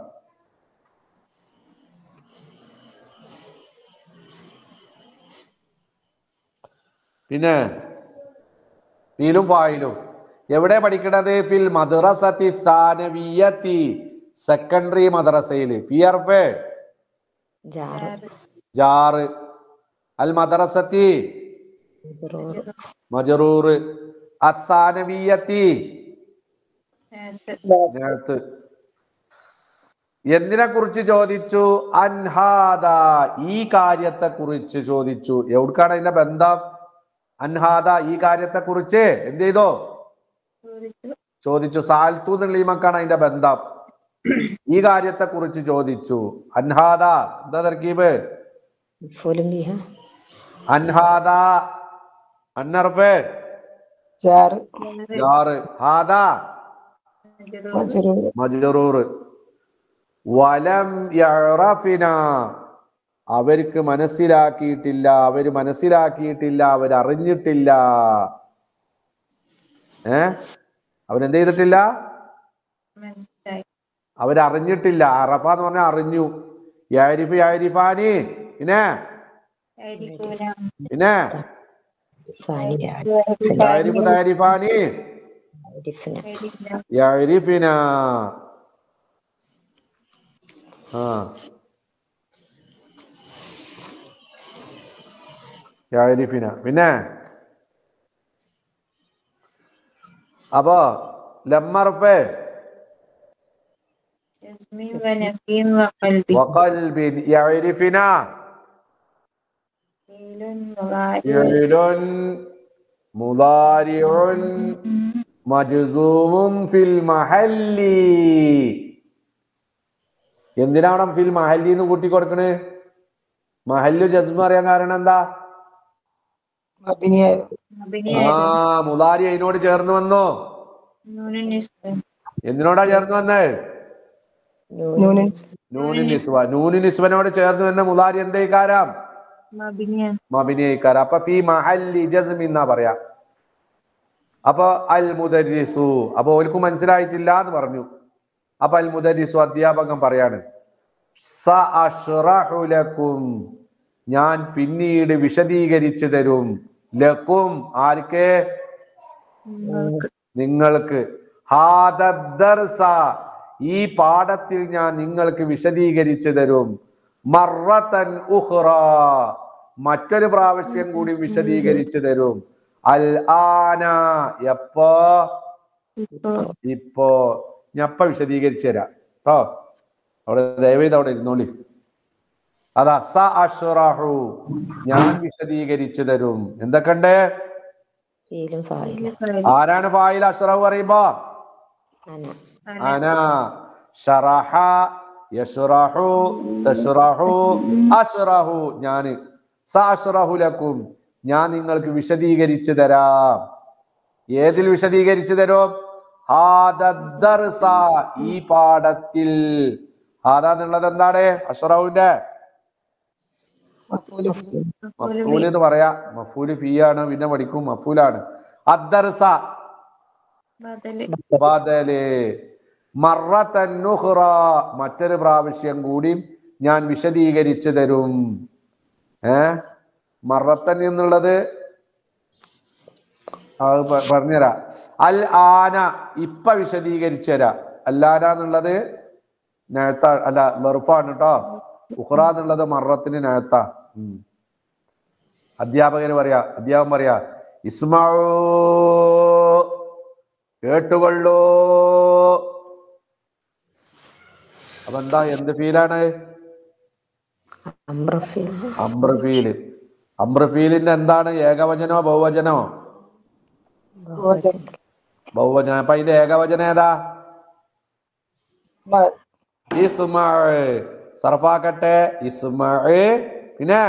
പിന്നെ ഫീലും ഫായിലും എവിടെ പഠിക്കണത് ഫിൽ മദ്രസത്തി സ്ഥാനവീയത്തി സെക്കൻഡറി മദ്രസയിൽ ഫി അർഫേ ജാറ് ജാറ് അൽ മദ്രസത്തി മജ്റൂർ മജറൂർ അസ്ഥാനവീയത്തി നേരത്ത് എന്തിനെ കുറിച്ച് ചോദിച്ചു അൻഹാദ ഈ കാര്യത്തെ കുറിച്ച് ചോദിച്ചു എവിടേക്കാണ് അതിന്റെ ബന്ധം അൻഹാദ ഈ കാര്യത്തെ കുറിച്ച് എന്ത് ചെയ്തോ ചോദിച്ചു സാൽത്തു എന്നുള്ള ഈ മക്കാണ് അതിന്റെ ബന്ധം ഈ കാര്യത്തെ കുറിച്ച് ചോദിച്ചു അൻഹാദ എന്താ തർക്കീബ് മഫൂലും ബിഹ അൻഹാദ അന്നർഫ് ജാറ് ജാറ് ഹാദ മജറൂർ മജറൂർ വലം യറഫിന അവർക്ക് മനസ്സിലാക്കിയിട്ടില്ല അവര് മനസ്സിലാക്കിയിട്ടില്ല അവരറിഞ്ഞിട്ടില്ല ഏ അവരെന്ത് ചെയ്തിട്ടില്ല മനസ്സിലായി അവരറിഞ്ഞിട്ടില്ല അറഫ എന്ന് പറഞ്ഞാൽ അറിഞ്ഞു യാരിഫ് യാരിഫാനി പിന്നെ ആയിരിക്കൂല പിന്നെ ഫാനിയ യാരിഫ് താരിഫാനി ആരിഫിന യഅരിഫിന ആ യഅരിഫിന പിന്നെ അപ്പോ ലമ്മർഫ് ജസ്മീൻ വനഫീൻ വഖൽബി വഖൽബിൻ യഅരിഫിന ഫീലുൻ മുളാരി ഫിഅലുൻ മുദാരിഉൻ മജ്സൂമും ഫിൽ മഹല്ലി എന്തിനാണ് ഫിൽ മഹല്ലി എന്ന് കൂട്ടി കൊടുക്കണേ മഹല്ലു ജസ്മ അറിയാൻ കാരണം എന്താ അഭിനയ അഭിനയ ആ മുതാരി അതിനോട് ചേർന്ന് വന്നു നൂനുൻ നിസ്ബ എന്തിനോടാ ചേർന്ന് വന്നേ നൂന് നൂനി നിസ്വ നൂനി നിസ്വനോട് ചേർന്ന് വന്ന മുതാരി എന്തേക്കാരാം മബിനിയ മബിനിയക്കാര അപ്പൊ ഫി മഹല്ലി ജസ്മി എന്നാ പറയാ അപ്പൊ അൽ മുദരിസു അപ്പൊ ഓൽക്ക് മനസ്സിലായിട്ടില്ല എന്ന് പറഞ്ഞു അപ്പൊ അൽ മുദരിസു അധ്യാപകൻ പറയാണ് സ അഷ്റഹു ലക്കും ഞാൻ പിന്നീട് വിശദീകരിച്ചു തരും ലക്കും ആർക്ക് നിങ്ങൾക്ക് ഹാദദ്ദർസ ഈ പാഠത്തിൽ ഞാൻ നിങ്ങൾക്ക് വിശദീകരിച്ചു തരും മറത്തൻ ഉഹ്റ മറ്റൊരു പ്രാവശ്യം കൂടി വിശദീകരിച്ചു തരും അൽ ആന എപ്പോ ഇപ്പൊ ഇപ്പോ ഞപ്പ വിശദീകരിച്ചു തരാം കേട്ടോ അവിടെ ദയവേത് അവിടെ ഇരുന്നോളി അതാ സ അഷ്റഹു ഞാൻ വിശദീകരിച്ചു തരും എന്തൊക്കെയുണ്ട് ഫീലും ഫായിലും ആരാണ് ഫായിൽ അഷ്റഹു പറയുമ്പോ അന അന ഷറഹ യഷ്റഹു തഷ്റഹു അഷ്റഹു ഞാന് സ അഷ്റഹു ലക്കും ഞാൻ നിങ്ങൾക്ക് വിശദീകരിച്ചു തരാം ഏതിൽ വിശദീകരിച്ചു തരും ഹാദദ്ദർസ ഈ പാഠത്തിൽ ഹാദ എന്നുള്ളത് എന്താണ് അഷ്റഹുവിന്റെ മഫൂൽ എന്ന് പറയാ മഫൂല് ഫീ ആണ് പിന്നെ പഠിക്കും മഫൂലാണ് അദ്ദർസ ബദല് ബദല് മറത്തൻ നുഹ്റ മറ്റൊരു പ്രാവശ്യം കൂടി ഞാൻ വിശദീകരിച്ചു തരും ഏ മറത്തൻ എന്നുള്ളത് അത് പ- പറഞ്ഞുതരാം അൽ ആന ഇപ്പ വിശദീകരിച്ചു തരാം അല്ലാന എന്നുള്ളത് നഴത്ത അല്ല വെറുപ്പാണ് കേട്ടോ ഉഹ്റ എന്നുള്ളത് മറത്തിന് നഴത്ത അധ്യാപകന് പറയാ അധ്യാപകൻ പറയാ ഇസ്മാഊ കേട്ടുകൊള്ളൂ അപ്പൊ എന്താ എന്ത് ഫീലാണ് അംബ്രഫീൽ അമ്രഫീല് അമ്രഫീലിന്റെ എന്താണ് ഏകവചനോ ബഹുവചനോ ബഹുവചനം ബഹുവചനം അപ്പൊ അതിന്റെ ഏകവചനം ഏതാ ഇസ്മാ സർഫാക്കട്ടെ ഇസ്മാ പിന്നെ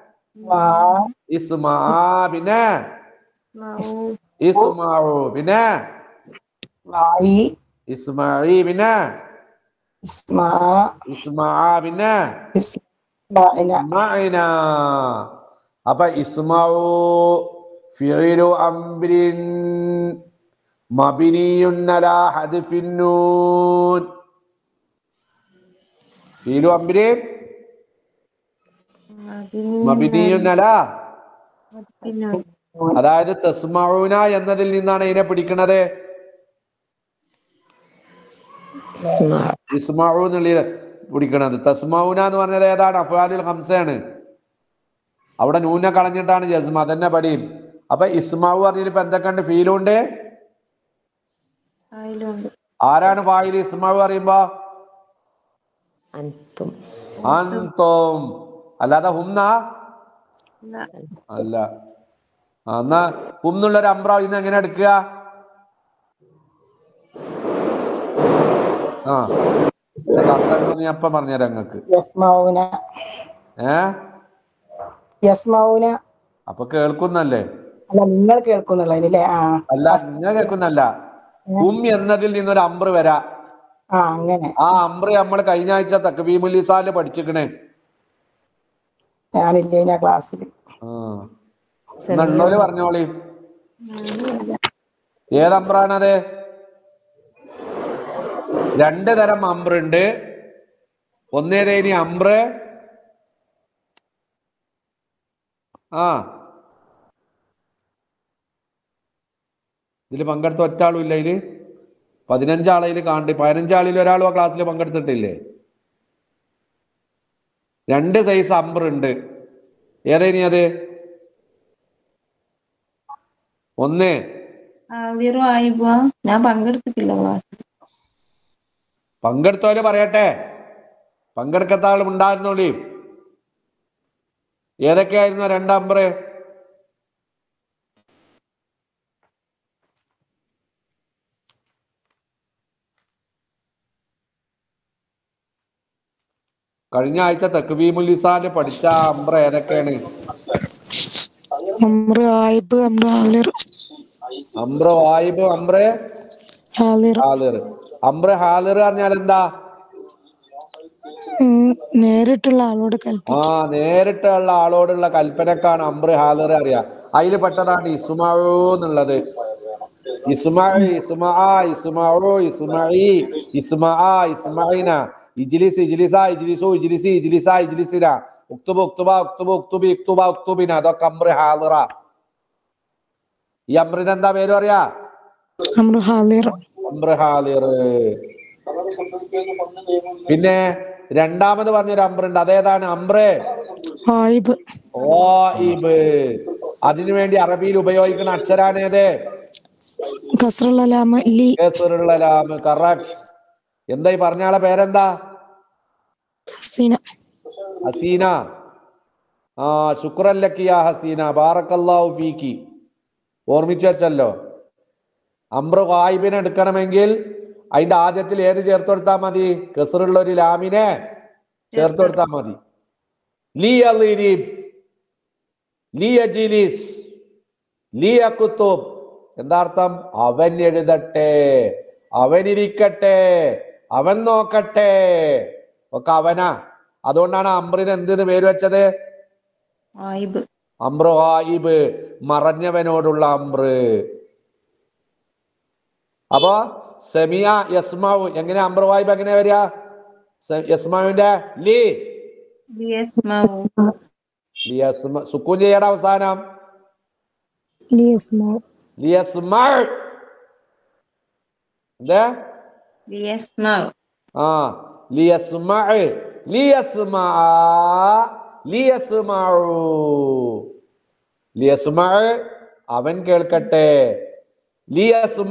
ഇസ്മാ പിന്നെ മാവൂ ഇസ്മാഉ പിന്നെ ഇസ്മായി ഇസ്മാഇ പിന്നെ ഇസ്മാ ഇസ്മാ പിന്നെ ഇസ്മാഇന മഅന അപ്പൊ ഇസ്മാഉ ഫിഇലു അംരിൻ മബിനിയുൻ അലാ ഹദ്ഫിൻ നൂൻ ഫിഇലു അംരിൻ മബിനിയുൻ അലാ പിന്നെ അതായത് തസ്മഊന എന്നതിൽ നിന്നാണ് ഇതിനെ പിടിക്കുന്നത് ഇസ്മാ ഇസ്മാഉ എന്നുള്ള പിടിക്കണത് തസ്മൗന എന്ന് പറഞ്ഞത് ഏതാണ് അഫ്വാലുൽ ഹംസയാണ് അവിടെ നൂന കളഞ്ഞിട്ടാണ് ജസ്മ അതന്നെ പടിയും അപ്പൊ ഇസ്മാവു പറഞ്ഞതിൽ ഇപ്പൊ എന്തൊക്കെയുണ്ട് ഫീലുണ്ട് ആയിലുണ്ട് ആരാണ് ഫായിൽ ഇസ്മാവു പറയുമ്പോ അൻതും അന്തോം അല്ലാതെ ഹുംന ഇല്ല. അല്ല ആ, എന്നാ ഹുംന്നുള്ള ഒരു അമ്ര ഇന്ന് എങ്ങനെ എടുക്കുക ആ ഇതിന്റെ അർത്ഥം ഞാൻ ഇപ്പൊ പറഞ്ഞുതരാം നിങ്ങക്ക് യസ്മൗന ഏ യസ്മൗന അപ്പൊ കേൾക്കുന്നല്ലേ അല്ല നിങ്ങൾ കേൾക്കുന്നുള്ളതില്ലേ ആ അല്ല നിങ്ങൾ കേൾക്കുന്നല്ല ഉം എന്നതിൽ നിന്നൊരു അമ്പ്ര വരാ ആ അങ്ങനെ ആ അമ്പ്ര നമ്മൾ കഴിഞ്ഞ ആഴ്ച തക്ബീമുലിസാല് പഠിച്ചിക്കണേ ഞാനില്ലേ ഞാൻ ക്ലാസ്സിൽ ആ എന്നുള്ളോല് പറഞ്ഞോളി ഏത് അമ്പ്രാണത് രണ്ട് തരം അമ്പ്രുണ്ട് ഒന്നേതേനി അമ്പ്ര് ആ ഇതിൽ പങ്കെടുത്ത ഒറ്റ ആളും ഇല്ല ഇതില് പതിനഞ്ചാളതിൽ കാണ്ടി പതിനഞ്ചാളിൽ ഒരാളും ആ ക്ലാസ്സിൽ പങ്കെടുത്തിട്ടില്ലേ രണ്ട് സൈസ് അമ്പറുണ്ട് ഏതേനി അത് ഒന്ന് ആവിറും ആയിബോ ഞാൻ പങ്കെടുത്തിട്ടില്ല ക്ലാസ് പങ്കെടുത്തവര് പറയട്ടെ പങ്കെടുക്കാത്ത ആളും ഉണ്ടായിരുന്നോളി ഏതൊക്കെയായിരുന്നു ആ രണ്ട് അമ്പറ് കഴിഞ്ഞ ആഴ്ച തക്ബീമുലിസാല് പഠിച്ച അമ്പ്ര ഏതൊക്കെയാണ് അമ്ര ആയിബ് അമ്ര ആലിർ അമ്ര വായിബ് അമ്ര ആലിർ ഹാലിർ അമ്ര ഹാലിർ പറഞ്ഞാൽ എന്താ നേരിട്ടുള്ള ആളോട് കൽപ്പി ആ നേരിട്ടുള്ള ആളോടുള്ള കൽപ്പനക്കാണ് അമ്ര ഹാലിർ അറിയാ അതിൽ പെട്ടതാണ് ഇസ്മാഴു എന്നുള്ളത് ഇസ്മാഇ ഇസ്മാ ഇസ്മാഉ ഇസ്മാഇ ഇസ്മാ ഇസ്മാഇന ഇജ്ലിസ് ഇജ്ലിസ ഇജ്ലിസു ഇജ്ലിസി ഇജ്ലിസ ഇജ്ലിസിന ഉക്തുബ ഉക്തുബ ഉക്തുബ ഉക്തുബി ഉക്തുബ ഉക്തുബിന അതൊക്കെ അമ്ര ഹാലിറ ഈ അമ്രിന് എന്താ പേര് പറയാ അമ്രു ഹാലിർ അംറ് ഹാലിർ പിന്നെ രണ്ടാമത് പറഞ്ഞൊരു അമ്രുണ്ട് അതേതാണ് അമ്ര് ആയിബ് ഓയിബ് അതിനുവേണ്ടി അറബിയിൽ ഉപയോഗിക്കുന്ന അക്ഷരാണ് ഏത് കസ്റുള്ള ലാമ ലി കേസറുള്ള ലാമ് കറക്റ്റ് എന്താ ഈ പറഞ്ഞ ആളെ പേരെന്താ ഹസീന ഹസീന ആ ശുക്രല്ലക്കിയ ഹസീന ബാറക്കല്ലാഹു ഫീക്കി ഓർമ്മിച്ചു വെച്ചല്ലോ അമ്ര വായിബിനെ എടുക്കണമെങ്കിൽ അതിന്റെ ആദ്യത്തിൽ ഏത് ചേർത്ത് കൊടുത്താൽ മതി കെസറുള്ള ഒരു ലാമിനെ ചേർത്ത് കൊടുത്താൽ മതി ലി അലിരിബ് ലി അജിലിസ് ലി അക്കുത്തുബ് എന്താ അർത്ഥം അവൻ എഴുതട്ടെ അവൻ ഇരിക്കട്ടെ അവൻ നോക്കട്ടെ ഒക്കെ അവനാ അതുകൊണ്ടാണ് അമ്രിന് എന്തിന് പേര് വെച്ചത് ആയിബ് അമ്രു ഹായിബ് മറഞ്ഞവനോടുള്ള അമ്ര് അപ്പൊ സെമിയ യസ്മാവു എങ്ങനെ അമ്രു വായിബ് എങ്ങനെ വരിക സ- യസ്മാവിന്റെ ലി ലിയസ്മഉ ലി യസ്മ സുക്കൂൻ ചെയ്യട അവസാനം ലിയസ്മോ ലിയസ്മ എന്താ ലിയസ്മഉ ആ ലിയസ്മ ലിയസ്മ ലിയസ്മഉ ലിയസ്മ അവൻ കേൾക്കട്ടെ ലിയസ്മ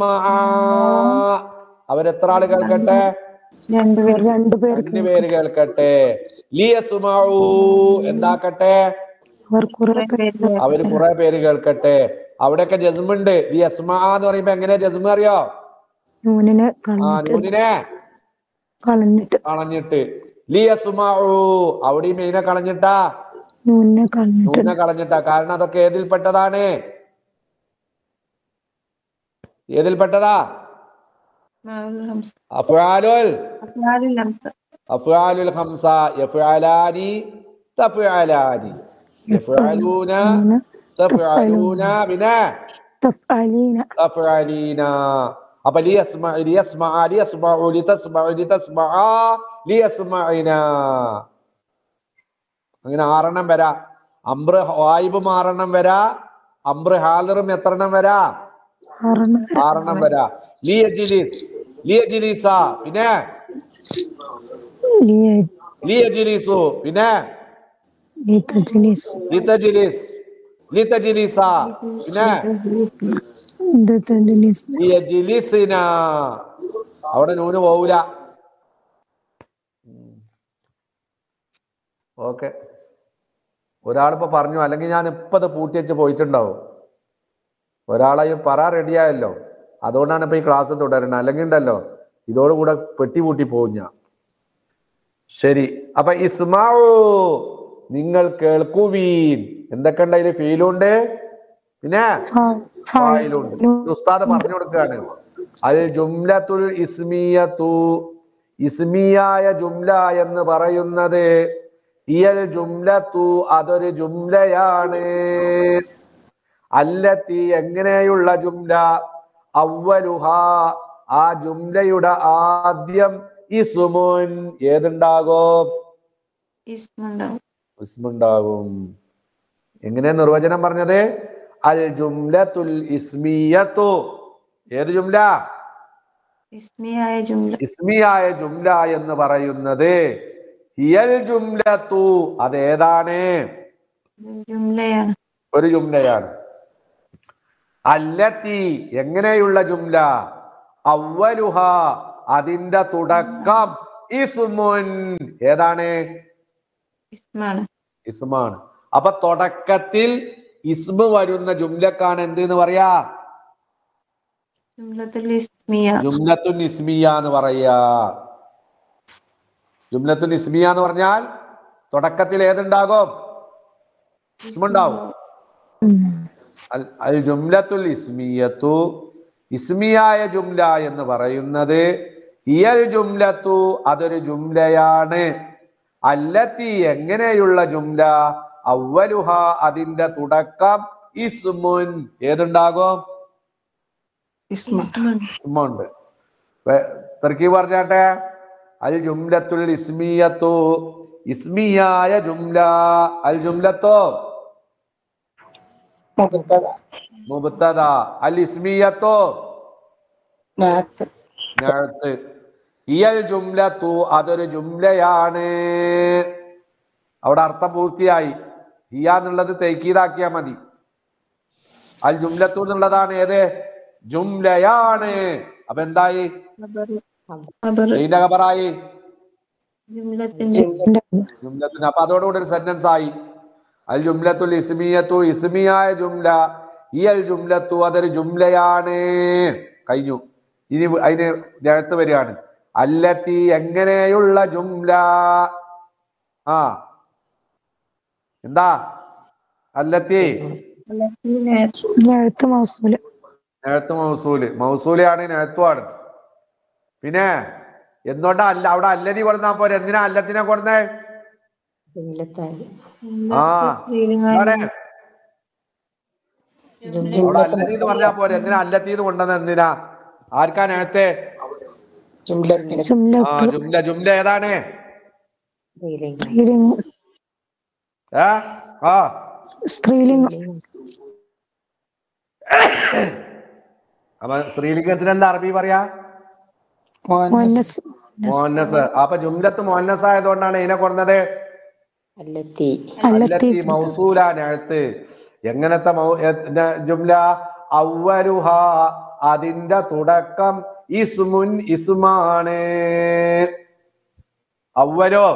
അവൻ എത്ര ആള് കേൾക്കട്ടെ രണ്ടുപേർ രണ്ടുപേർക്ക് രണ്ടു പേര് കേൾക്കട്ടെ ലിയസ്മഉ എന്താക്കട്ടെ അവർ കുറെ പേര് അവര് കുറെ പേര് കേൾക്കട്ടെ അവിടെയൊക്കെ ജസ്മുണ്ട് ലിയസ്മ എന്ന് പറയുമ്പോ എങ്ങനെയാ ജസ്മ അറിയോ നൂനിനെ ആ കളഞ്ഞിട്ട് നൂനിനെ കളഞ്ഞിട്ട് കളഞ്ഞിട്ട് ലിയസ്മഉ അവിടെയും മെയിനെ കളഞ്ഞിട്ടാ നൂനിനെ കളഞ്ഞിട്ട് നൂനെ കളഞ്ഞിട്ടാ കാരണം അതൊക്കെ ഏതിൽപ്പെട്ടതാണ് ഏതിൽപ്പെട്ടതാ മാഉൽ ഹംസ അഫ്ആലുൽ അഫ്ആലുൽ ഹംസ അഫ്ആലുൽ ഖംസ യഫ്അലാനി തഫ്അലാനി യഫ്അലൂന നൂന് തഫ്അലൂന പിന്നെ തഫ്അലീന തഫ്അലീന അപ്പൊ ലിയസ്മ ലിയസ്മ ലിയസ്മഉ ലിതസ്മഉ ലിതസ്മഅ ലിയസ്മഇന അങ്ങനെ ആറെണ്ണം വരാ അംബ്ര വായിബ് ആറെണ്ണം വരാ അംബ്ര ഹാലറും എത്രണ്ണം വരാ ആറെണ്ണം ആറെണ്ണം വരാ ലിയജിലിസ് ലിയജിലിസ പിന്നെ ലിയ ലിയജിലിസു പിന്നെ ലിതജ്ലിസ് ലിതജിലിസ് ലിതജിലിസ പിന്നെ ദതജ്ലിസ് ലിയജിലിസിന അവിടെ നൂന് പോവൂല ഓക്കെ ഒരാളിപ്പോ പറഞ്ഞു അല്ലെങ്കിൽ ഞാൻ ഇപ്പൊ അത് പൂട്ടി വെച്ച് പോയിട്ടുണ്ടാവും ഒരാളായി പറ റെഡിയായല്ലോ അതുകൊണ്ടാണ് ഇപ്പൊ ഈ ക്ലാസ് തുടരുന്നത് അല്ലെങ്കിൽ ഉണ്ടല്ലോ ഇതോടുകൂടെ പെട്ടി പൂട്ടി പോകും ഞാൻ ശരി അപ്പൊ ഇസ്മാവു നിങ്ങൾ കേൾക്കുവീൻ എന്തൊക്കെ ഉണ്ട് അതിൽ ഫീലുണ്ട് പിന്നെ ഫായിലുണ്ട് ഇത് ഉസ്താദ് പറഞ്ഞു കൊടുക്കുകയാണ് അൽ ജുംലത്തുൽ ഇസ്മിയത്തു ഇസ്മിയായ ജുംല എന്ന് പറയുന്നത് ഇയൽ ജുംലത്തു അതൊരു ജുംലയാണ് അല്ലത്തി എങ്ങനെയുള്ള ജുംല അവലുഹ ആ ജുംലയുടെ ആദ്യം ഇസുമുൻ ഏതുണ്ടാകും ഇസ്മുണ്ടാവും ഇസ്മുണ്ടാകും എങ്ങനെ നിർവചനം പറഞ്ഞത് അൽ ജുംലത്തുൽ ഇസ്മിയത്തു ഏത് ജുംല ഇസ്മിയായ ജുംല ഇസ്മിയായ ജുംല എന്ന് പറയുന്നത് ഹിയൽ ജുംലത്തു അതേതാണ് ജുംലയാണ് ഒരു ജുംലയാണ് അല്ലത്തി എങ്ങനെയുള്ള ജുംല അവലുഹ അതിന്റെ തുടക്കം ഇസ്മുൻ ഏതാണ് ഇസ്മാണ് ഇസ്മാണ് അപ്പൊ തുടക്കത്തിൽ ഇസ്മ വരുന്ന ജുംലക്കാണ് എന്ത് എന്ന് പറയാ ജുംലത്തുൽ ഇസ്മിയ ജുംലത്തുൻ ഇസ്മിയ എന്ന് പറയാ ജുംലത്തുൻ ഇസ്മിയ എന്ന് പറഞ്ഞാൽ തുടക്കത്തിൽ ഏതുണ്ടാകും ഇസ്മുണ്ടാവും അൽ- അൽ ജുംലത്തുൽ ഇസ്മിയത്തു ഇസ്മിയായ ജുംല എന്ന് പറയുന്നത് ഇയൽ ജുംലത്തു അതൊരു ജുംലയാണ് അല്ലത്തി എങ്ങനെയുള്ള ജുംല അവലുഹ അതിന്റെ തുടക്കം ഇസ്മുൻ ഏതുണ്ടാകും ഇസ്മുണ്ട് ഇസ്മുണ്ട് തെർക്കി പറഞ്ഞാട്ടെ അൽ ജുംലത്തുൽ ഇസ്മിയത്തു ഇസ്മിയായ ജുംല അൽ ജുംലത്തോ മുബത്തദ അൽ ഇസ്മിയത്തോ നാത്ത് നഅത്ത് ഇയൽ ജുംലത്തു അതൊരു ജുംലയാണ് അവിടെ അർത്ഥം പൂർത്തിയായി ഹിയ എന്നുള്ളത് തേക്കീതാക്കിയാ മതി അൽ ജുംലത്തു എന്നുള്ളതാണ് ഏത് ജുംലയാണ് അപ്പൊ എന്തായി ഇതിന്റെ ഖബറായി ജുംലത്തിന്റെ ജുംലത്തിന് അപ്പൊ അതോടുകൂടി ഒരു സെന്റൻസ് ആയി അൽ ജുംലത്തുൽ ഇസ്മിയത്തു ഇസ്മിയായ ജുംല ഈ അൽ ജുംലത്തു അതൊരു ജുംലയാണ് കഴിഞ്ഞു ഇനി അതിന് രഴത്ത് വരികയാണ് അല്ലത്തി എങ്ങനെയുള്ള ജുംല ആ എന്താ അല്ലത്തി എഴുത്ത് മൗസൂല് നേഴത്ത് മൗസൂല് മൗസൂലാണ് നേഴത്തുമാണ് പിന്നെ എന്തുകൊണ്ടാ അല്ല അവിടെ അല്ലതി കൊടുന്നാ പോരെ എന്തിനാ അല്ലത്തിനെ കൊടുന്നേ ജുംലത്തായി ആ അവിടെ അവിടെ അല്ലതി എന്ന് പറഞ്ഞാ പോരെ എന്തിനാ അല്ലത്തി എന്ന് കൊണ്ടുവന്ന എന്തിനാ ആർക്കാ നേരത്തെ ജുംലത്തിന് ആ ജുംല ജുംല ഏതാണ് സ്ത്രീലിംഗം ഏ ആ സ്ത്രീലിംഗം അപ്പൊ സ്ത്രീലിംഗത്തിന് എന്താ അറബി പറയാ മുഅന്നസ് മോഹന്നസ് അപ്പൊ ജുംലത്ത് മോഹന്നസ് ആയതുകൊണ്ടാണ് ഇതിനെ കൊടുന്നത് അല്ലത്തി അല്ലത്തി അല്ലത്തി മൗസൂല നേഴത്ത് എങ്ങനത്തെ മൗ- എ- ന- ജുംല അവരുഹ അതിന്റെ തുടക്കം ഇസ്മുൻ ഇസ്മാണ് അവരോ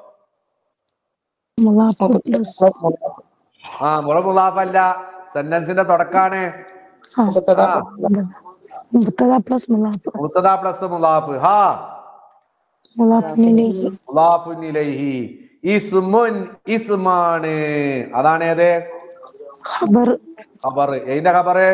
മുലാഫ് പ്ലസ് ആ മുറ മുലാഫല്ല സെന്റൻസിന്റെ തുടക്കാണ് മുബത്തദ പ്ലസ് മുലാഫ് മുത്തദ പ്ലസ് മുലാഫ് ഹാ മുലാഫിനിലേക്ക് മുലാഫുൻ ഇലൈഹി ഇസ്മുൻ ഇസ്മാണ് അതാണ് ഏത് ഖബർ ഖബർ ഏതിന്റെ ഖബറ്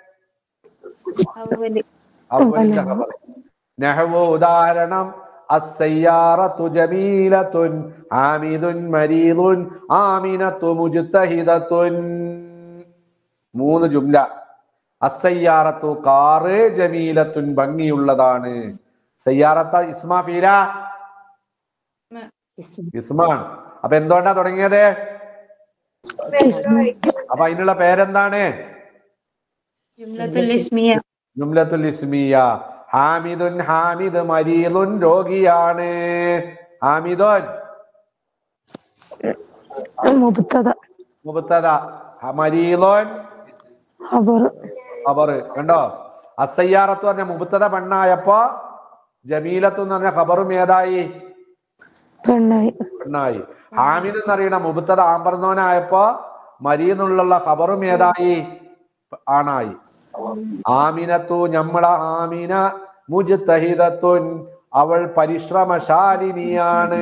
അവല് അവലിന്റെ ഖബർ നഹ്വു ഉദാഹരണം അസ്സയ്യാറത്തു ജമീലത്തുൻ ആമിദുൻ മരീദുൻ ആമിനത്തു മുജ്തഹിദത്തുൻ മൂന്ന് ജുംല അസയ്യാറത്തു കാറ് ജമീലത്തുൻ ഭംഗിയുള്ളതാണ് സയ്യാറത്ത ഇസ്മാ ഫീല ഇസ്മ ഇസ്മാൻ അപ്പൊ എന്തുകൊണ്ടാ തുടങ്ങിയത് അപ്പൊ അതിനുള്ള പേരെന്താണ് ജുംലത്തുൽ ഇസ്മിയ ജുംലത്തുൽ ഇസ്മിയ ഹാമിദുൻ ഹാമിദ് മരീദുൻ രോഗിയാണ് ഹാമിദുൻ മുബത്തദ മുബത്തദ മരീദുൻ ഖബർ ഖബർ കണ്ടോ അസയ്യാറത്ത് പറഞ്ഞ മുബത്തദ പെണ്ണായപ്പോ ജമീലത്ത് എന്ന് പറഞ്ഞ ഖബറും ഏതായി പെണ്ണായി പെണ്ണായി ഹാമിദ് എന്നറിയണ മുബത്തദ ആമ്പർന്നവനായപ്പോ മരീന്നുള്ള ഖബറും ഏതായി ആണായി ആമിനത്തു ഞമ്മള ആമിന മുജ്തഹിദത്തുൻ അവൾ പരിശ്രമശാലിനിയാണ്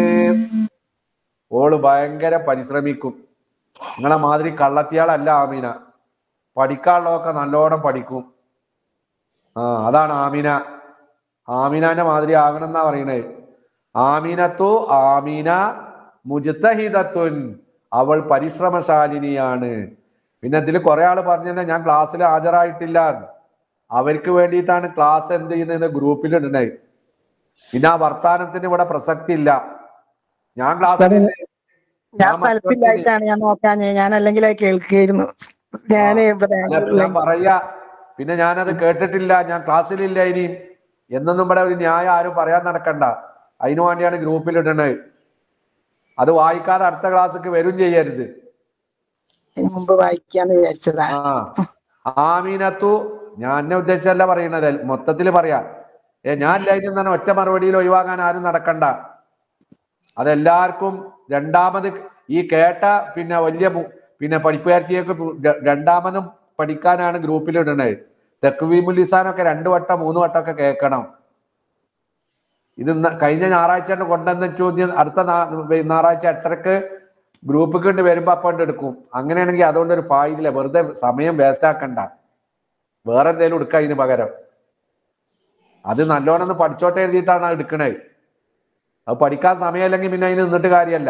ഓള് ഭയങ്കര പരിശ്രമിക്കും നിങ്ങളെ മാതിരി കള്ളത്തിയാളല്ല ആമിന പഠിക്കാനുള്ളതൊക്കെ നല്ലോണം പഠിക്കും ആ അതാണ് ആമിന ആമിനാന്റെ മാതിരി ആകണം എന്നാ പറയണേ ആമിനത്തു ആമിന മുജ്തഹിദത്തുൻ അവൾ പരിശ്രമശാലിനിയാണ് പിന്നെ ഇതിൽ കുറെ ആള് പറഞ്ഞത് ഞാൻ ക്ലാസ്സിൽ ഹാജരായിട്ടില്ല എന്ന്. അവർക്ക് വേണ്ടിയിട്ടാണ് ക്ലാസ് എന്ത് ചെയ്യുന്നത് ഗ്രൂപ്പിൽ ഇടണേ പിന്നെ ആ വർത്താനത്തിന് ഇവിടെ പ്രസക്തി ഇല്ല ഞാൻ ക്ലാസ്സിൽ ഞാൻ സ്ഥലത്തില്ലായിട്ടാണ് ഞാൻ നോക്കാൻ ഞാൻ അല്ലെങ്കിൽ അത് കേൾക്കുകയായിരുന്നു ഞാൻ ഇവിടെ ഞാൻ പറയാ പിന്നെ ഞാനത് കേട്ടിട്ടില്ല ഞാൻ ക്ലാസ്സിലില്ല ഇനി എന്നൊന്നും ഇവിടെ ഒരു ന്യായം ആരും പറയാൻ നടക്കണ്ട അതിനു വേണ്ടിയാണ് ഗ്രൂപ്പിൽ ഇടണത് അത് വായിക്കാതെ അടുത്ത ക്ലാസ്സിക്ക് വരും ചെയ്യരുത് ഇതിന് മുമ്പ് വായിക്കാന്ന് വിചാരിച്ചതാണ് ആ ആമീനത്തു ഞാൻ എന്നെ ഉദ്ദേശിച്ചല്ല പറയണത് മൊത്തത്തിൽ പറയാ ഏ ഞാൻ ലൈനിൽ തന്നെ ഒറ്റ മറുപടിയിൽ ഒഴിവാക്കാൻ ആരും നടക്കണ്ട അതെല്ലാവർക്കും രണ്ടാമത് ഈ കേട്ട പിന്നെ വലിയ മു- പിന്നെ പഠിപ്പുകാർത്തിയൊക്കെ ര- രണ്ടാമതും പഠിക്കാനാണ് ഗ്രൂപ്പിൽ ഇടണത് തെക്കുവീമുൽ ലിസാനൊക്കെ രണ്ടു വട്ടം മൂന്ന് വട്ടം ഒക്കെ കേൾക്കണം ഇത് ഇന്ന് കഴിഞ്ഞ ഞായറാഴ്ച കൊണ്ടുവന്ന ചോദ്യം അടുത്ത നാ- ഞായറാഴ്ച എട്ടരക്ക് ഗ്രൂപ്പ് കൊണ്ട് വരുമ്പോ അപ്പോണ്ട് എടുക്കും അങ്ങനെയാണെങ്കിൽ അതുകൊണ്ട് ഒരു ഫായില്ല വെറുതെ സമയം വേസ്റ്റ് ആക്കണ്ട വേറെ എന്തെങ്കിലും എടുക്ക അതിന് പകരം അത് നല്ലോണം ഒന്ന് പഠിച്ചോട്ടെ എഴുതിയിട്ടാണ് അത് എടുക്കണേ അത് പഠിക്കാൻ സമയമില്ലെങ്കിൽ പിന്നെ അതിന് നിന്നിട്ട് കാര്യമല്ല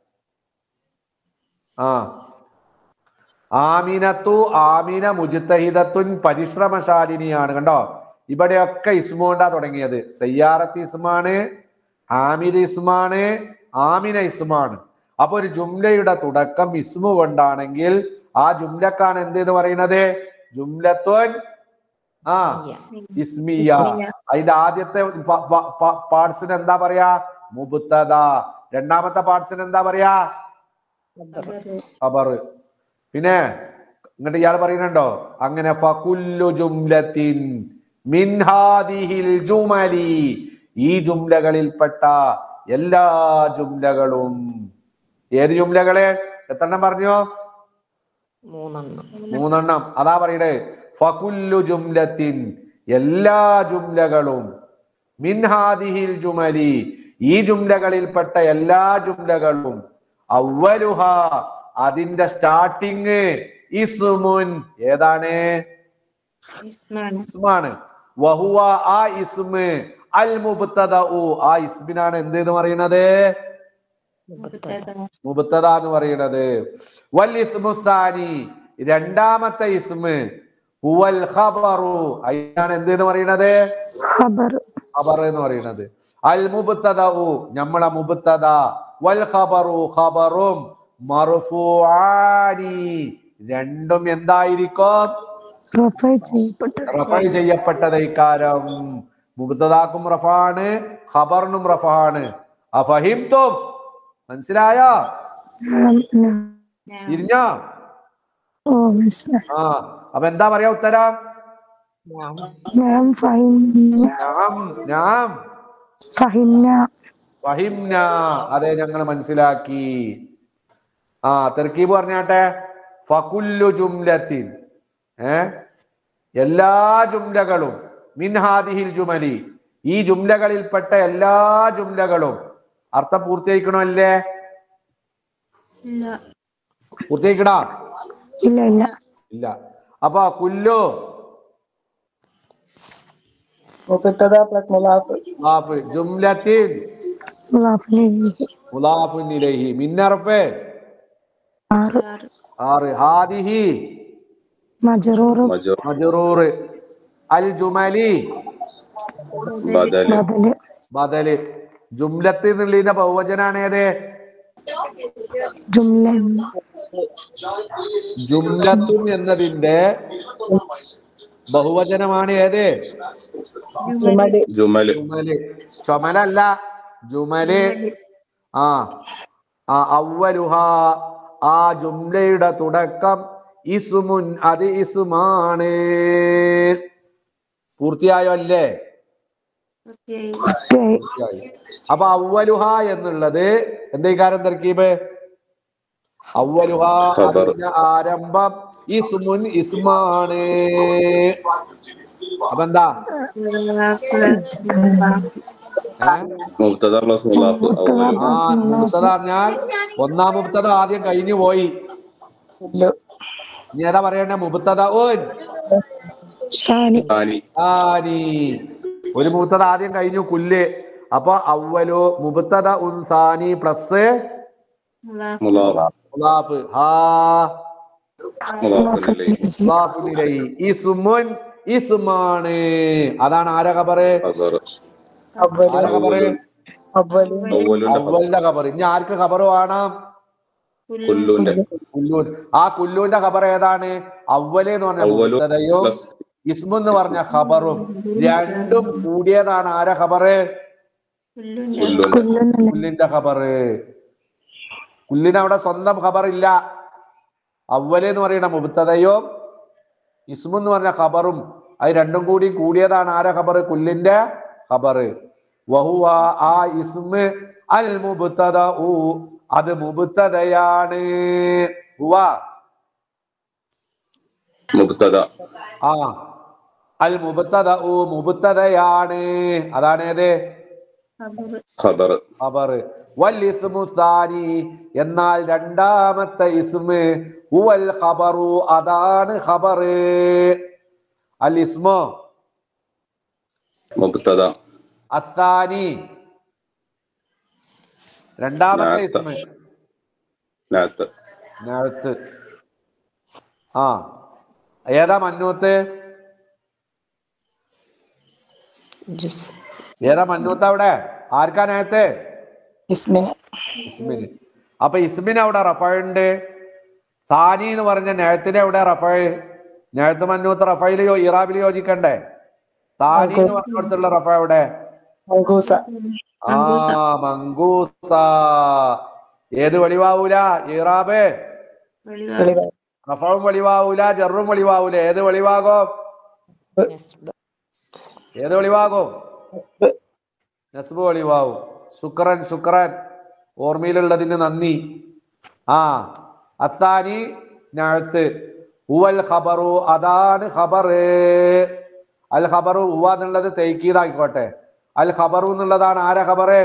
ആ ആമിനത്തു ആമിന മുജിത്തഹിദത്തുൻ പരിശ്രമശാലിനിയാണ് കണ്ടോ ഇവിടെയൊക്കെ ഇസ്മുകൊണ്ടാ തുടങ്ങിയത് സയ്യാറത്ത് ഇസ്മാണ് ഹാമിദ് ഇസ്മാണ് ആമിന ഇസ്മാണ് അപ്പൊ ഒരു ജുംലയുടെ തുടക്കം ഇസ്മു കൊണ്ടാണെങ്കിൽ ആ ജുംലക്കാണ് എന്ത് എന്ന് പറയുന്നത് ജുംലത്തുൻ ആ ഇസ്മിയ അതിന്റെ ആദ്യത്തെ പാർട്സിന് എന്താ പറയാ മുബത്തദ രണ്ടാമത്തെ പാർട്സിന് എന്താ പറയാ ഖബർ പിന്നെ എന്നിട്ട് ഇയാൾ പറയുന്നുണ്ടോ അങ്ങനെ ഫകുല്ലു ജുംലത്തിൻ മിൻ ഹാദിഹിൽ ജുമലി ഈ ജുംലകളിൽപ്പെട്ട എല്ലാ ജുംലകളും ഏത് ജുംലകളെ എത്രണ്ണം പറഞ്ഞു മൂന്നെണ്ണം മൂന്നെണ്ണം അതാ പറയണേ ഫകുല്ലു ജുംലത്തിൻ എല്ലാ ജുംലകളും മിൻ ഹാദിഹിൽ ജുമലി ഈ ജുംലകളിൽപ്പെട്ട എല്ലാ ജുംലകളും അവലുഹ അതിന്റെ സ്റ്റാർട്ടിങ് ഇസ്മുൻ ഏതാണ് ഇസ്മാണ് ഇസ്മാണ് വഹുവ ആ ഇസ്മ് അൽ മുബ്തദഉ ആ ഇസ്മിനാണ് എന്ത് എന്ന് പറയുന്നത് മുബ്തദ എന്ന് പറയുന്നത് വൽ ഇസ്മു സാനി രണ്ടാമത്തെ ഇസ്മ് ഹുവൽ ഖബറു അതിനാണ് എന്ത് എന്ന് പറയുന്നത് ഖബർ ഖബർ എന്ന് പറയുന്നത് അൽ മുബ്തദഉ നമ്മളെ മുബ്തദ വൽ ഖബറു ഖബറും മർഫൂആനി രണ്ടും എന്തായിരിക്കും റഫൈ ചെയ്യപ്പെട്ട റഫൈ ചെയ്യപ്പെട്ടതൈക്കാരം മുബ്തദാക്കും റഫാണ് ഖബറിനും റഫാണ് അഫഹിംതും മനസ്സിലായോ തിരിഞ്ഞോ ഓ മനസ്സിലായി ആ അപ്പൊ എന്താ പറയാ ഉത്തരം ഞാൻ ഫഹിംന നാം നാം ഫഹിംന ഫഹിംന അതെ ഞങ്ങൾ മനസ്സിലാക്കി ആ തെർക്കീബ് പറഞ്ഞാട്ടെ ഫകുല്ലു ജുംലത്തിൻ ഏ എല്ലാ ജുംലകളും മിൻഹാദിഹിൽ ജുമലി ഈ ജുംലകളിൽപ്പെട്ട എല്ലാ ജുംലകളും അർത്ഥം പൂർത്തിയായിക്കണോ അല്ലേ ഇല്ല പൂർത്തിയായിക്കണോ ഇല്ല ഇല്ല ഇല്ല അപ്പൊ കുല്ലു مبتدا plus مضاف മുലാഫ് ജുംലത്തിൻ മുലാഫിലേക്ക് മുലാഫുൻ ഇലൈഹി മിന്നർഫ് ആറ് ആറ് ഹാദിഹി മജറൂർ മജർ മജറൂർ അൽ ജുമലി ബദല് ബദല് ബദല് ജുംലത്ത് എന്നുള്ളതിന്റെ ബഹുവചനാണ് ഏത് ജുംല ജുംലത്തുൻ എന്നതിന്റെ ബഹുവചനമാണ് ഏത് جمل ജുമല് ജുമല് ചുമലല്ല ജുമല് ആ ആ അവലുഹ ആ ജുംലയുടെ തുടക്കം ഇസുമുൻ അത് ഇസുമാണ് പൂർത്തിയായോ അല്ലേ പൂർത്തിയായി പൂർത്തിയായി പൂർത്തിയായി അപ്പൊ അവലുഹ എന്നുള്ളത് എന്തേക്കാരം തർക്കീബ് അവലുഹ ഖബർ. അതിന്റെ ആരംഭം ഇസ്മുൻ ഇസ്മാണ് അപ്പൊ എന്താ ഏ? മുബ്തദ പ്ലസ് മുലാഫ് അവല് ആ മുബ്തദ പറഞ്ഞാൽ ഒന്നാം മുബ്തദ ആദ്യം കഴിഞ്ഞു പോയി ഇനി ഏതാ പറയണ്ടേ മുബ്തദ ഉൻ ഷാനി താനി ആനി ഒരു മുബ്തദ ആദ്യം കഴിഞ്ഞു കുല്ല് അപ്പൊ അവലു മുബ്തദ ഉൻ സാനി പ്ലസ് മുലാഫ് മുലാഫ് ഹാ മുലാഫിനിലേക്ക് മുലാഫുൻ ഇലൈഹി. ഇസ്മുൻ ഇസ്മാണ് അതാണ് ആരെ ഖബറ് ഖബർ ആരെ ഖബറ് أول അവലുന്റെ ഖബർ അവലിന്റെ ഖബർ ഇനി ആർക്ക് ഖബർ വേണം കുല്ലുന്റെ കുല്ലൂൻ ആ കുല്ലൂന്റെ ഖബർ ഏതാണ് അവല് എന്ന് പറഞ്ഞ അവലു മുബ്തദയും പ്ലസ് ഇസ്മു എന്ന് പറഞ്ഞ ഖബറും രണ്ടും കൂടിയതാണ് ആരെ ഖബറ് കുല്ലുന്റെ കുല്ലുന്നല്ല കുല്ലിന്റെ ഖബറ് കുല്ലിന് അവിടെ സ്വന്തം ഖബർ ഇല്ല അവല് എന്ന് പറയുന്ന മുബ്തദയും ഇസ്മു എന്ന് പറഞ്ഞ ഖബറും അത് രണ്ടും കൂടി കൂടിയതാണ് ആരെ ഖബർ കുല്ലിന്റെ ഖബർ വഹുവ ആ ഇസ്മ് അൽ മുബ്തദ അത് മുബ്തദയാണ് ഹുവ മുബ്തദ ആ അൽ മുബ്തദ മുബ്തദയാണ് അതാണ് ഏത് ഖബർ ഖബർ വൽ ഇസ്മു സാനി എന്നാൽ രണ്ടാമത്തെ ഇസ്മ് ഹുവൽ ഖബറു അതാണ് ഖബർ അൽ ഇസ്മു മുബ്തദ അസാനി രണ്ടാമത്തെ നാത്ത. ഇസ്മ് നാത്ത് നഅത്ത് ആ ഏതാ മന്നൂത്ത് ജുസ് ഏതാ മന്നൂത്ത് അവിടെ ആർക്കാ നേരത്തെ اسمه ഇസ്മിന് അപ്പൊ ഇസ്മിന് അവിടെ റഫ ഉണ്ട് സാനി എന്ന് പറഞ്ഞ നേരത്തിന് അവിടെ റഫ ഞാഴത്ത് മന്നൂത്ത് റഫയില് യോ- ഇറാബില് യോജിക്കണ്ടേ താനി എന്ന് പറഞ്ഞിടത്തുള്ള റഫ എവിടെ മങ്കൂസ ആ മങ്കൂസ ഏത് വെളിവാവൂല ഇറാബ് വെളിവാ വെളിവാ റഫവും വെളിവാവൂല ജെറും വെളിവാവൂല ഏത് വെളിവാകും നസ്ബ് ഏത് വെളിവാകും നസ്ബ് വെളിവാവും ശുക്രൻ ശുക്രൻ ഓർമ്മയിലുള്ളതിന് നന്ദി ആ അത്താനി ഞാഴത്ത് ഉവൽ ഖബറു അതാണ് ഖബറ് അൽ ഖബറു ഉവ എന്നുള്ളത് തേക്കീതായിക്കോട്ടെ അൽ ഖബറു എന്നുള്ളതാണ് ആരാ ഖബറ്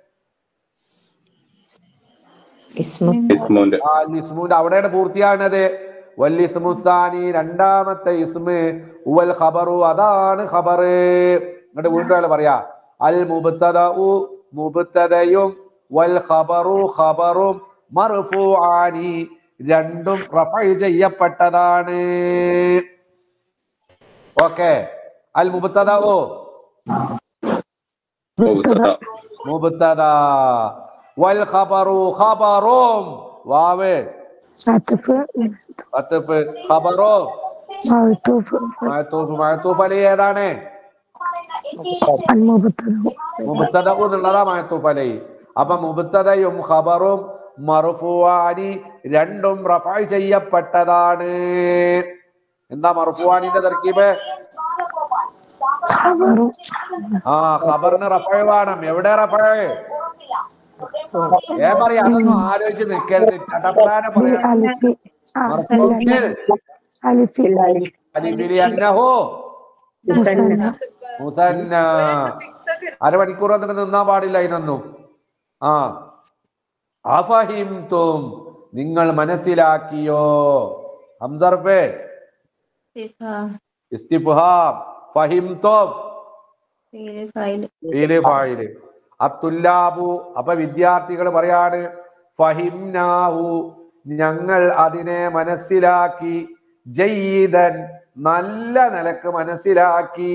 ഇസ്മു ഇസ്മുന്റെ ആ ഇസ്മുന്റെ അവിടെയാണ് പൂർത്തിയാകുന്നത് വല്ലിസ്മുസ്ഥാനി രണ്ടാമത്തെ ഇസ്മ് ഉവൽ ഖബറു അതാണ് ഖബറ് എന്നിട്ട് വീണ്ടും അയാൾ പറയാ അൽ മുബ്തദഉ മുബ്തദയും വൽ ഖബറു ഖബറും മർഫൂആനി രണ്ടും റഫഅ് ചെയ്യപ്പെട്ടതാണ് ഓക്കെ അൽ മുബ്തദഉ മുബ്തദ മുബ്തദ വൽ ഖബറു ഖബറും വാവ് അത്തഫ് അത്തഫ് ഖബറോ മഅ്തൂഫ് മഅത്തൂഫ് മഅത്തൂഫ് അലി ഏതാണ് അൽ മുബത്തദ മുബ്തദ എന്നുള്ളതാ മഅത്തൂഫ് അലി അപ്പൊ മുബ്തദയും ഖബറും മർഫുവാനി രണ്ടും റഫഅ ചെയ്യപ്പെട്ടതാണ് എന്താ മർഫുവാനിന്റെ തർക്കീബ് ഖബറു ആ ഖബറിന് റഫഅ വേണം എവിടെ റഫഅ ഏ പറയാ അതൊന്നും ആലോചിച്ച് നിൽക്കരുത് ചട്ടപ്പടാനെ പറയാം അലിഫി ആ, മർഫൂഇൽ അലിഫി അലിഫിലി അന്നഹു മുസന്ന മുസന്ന അരമണിക്കൂർ എന്നിട്ട് നിന്നാ പാടില്ല അതിനൊന്നും ആ അഫഹിംതും നിങ്ങൾ മനസ്സിലാക്കിയോ ഹംസർഫേ ഇസ്തിഫാം ഇസ്തിഫ്ഹാം ഫഹിംതും ഫീല് ഫൈല് ഫീല് ഫായില് അത്തുല്ലാബു അപ്പൊ വിദ്യാർത്ഥികൾ പറയാണ് ഫഹിംനാഹു ഞങ്ങൾ അതിനെ മനസ്സിലാക്കി ജയ്യിദൻ നല്ല നിലക്ക് മനസ്സിലാക്കി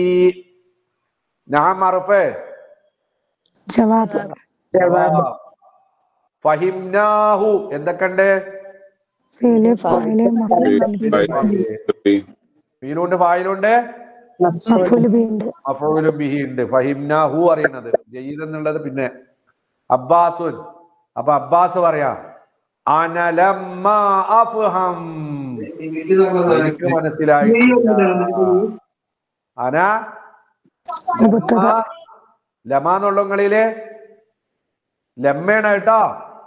ഞാൻ മറഫേ ജവാബ് ജവാബ് ഫഹിംനാഹു എന്തൊക്കെയുണ്ട് ഫീല് ഫായില് മഫൂല് ഫീലുണ്ട് ഫായിലുണ്ട് മഫൂല് ബിണ്ട് മഫൂലും ബിഹി ഉണ്ട് ഫഹിംനാഹു അറിയണത് ജയ്യിദ് എന്നുള്ളത് പിന്നെ അബ്ബാസുൻ അപ്പൊ അബ്ബാസ് പറയാ അനലമ്മ അഫ്ഹം എനിക്ക് മനസ്സിലായിട്ടില്ല അന മുബത്തദ ലമാന്നുള്ളങ്ങളില് ലമ്മയാണ് കേട്ടോ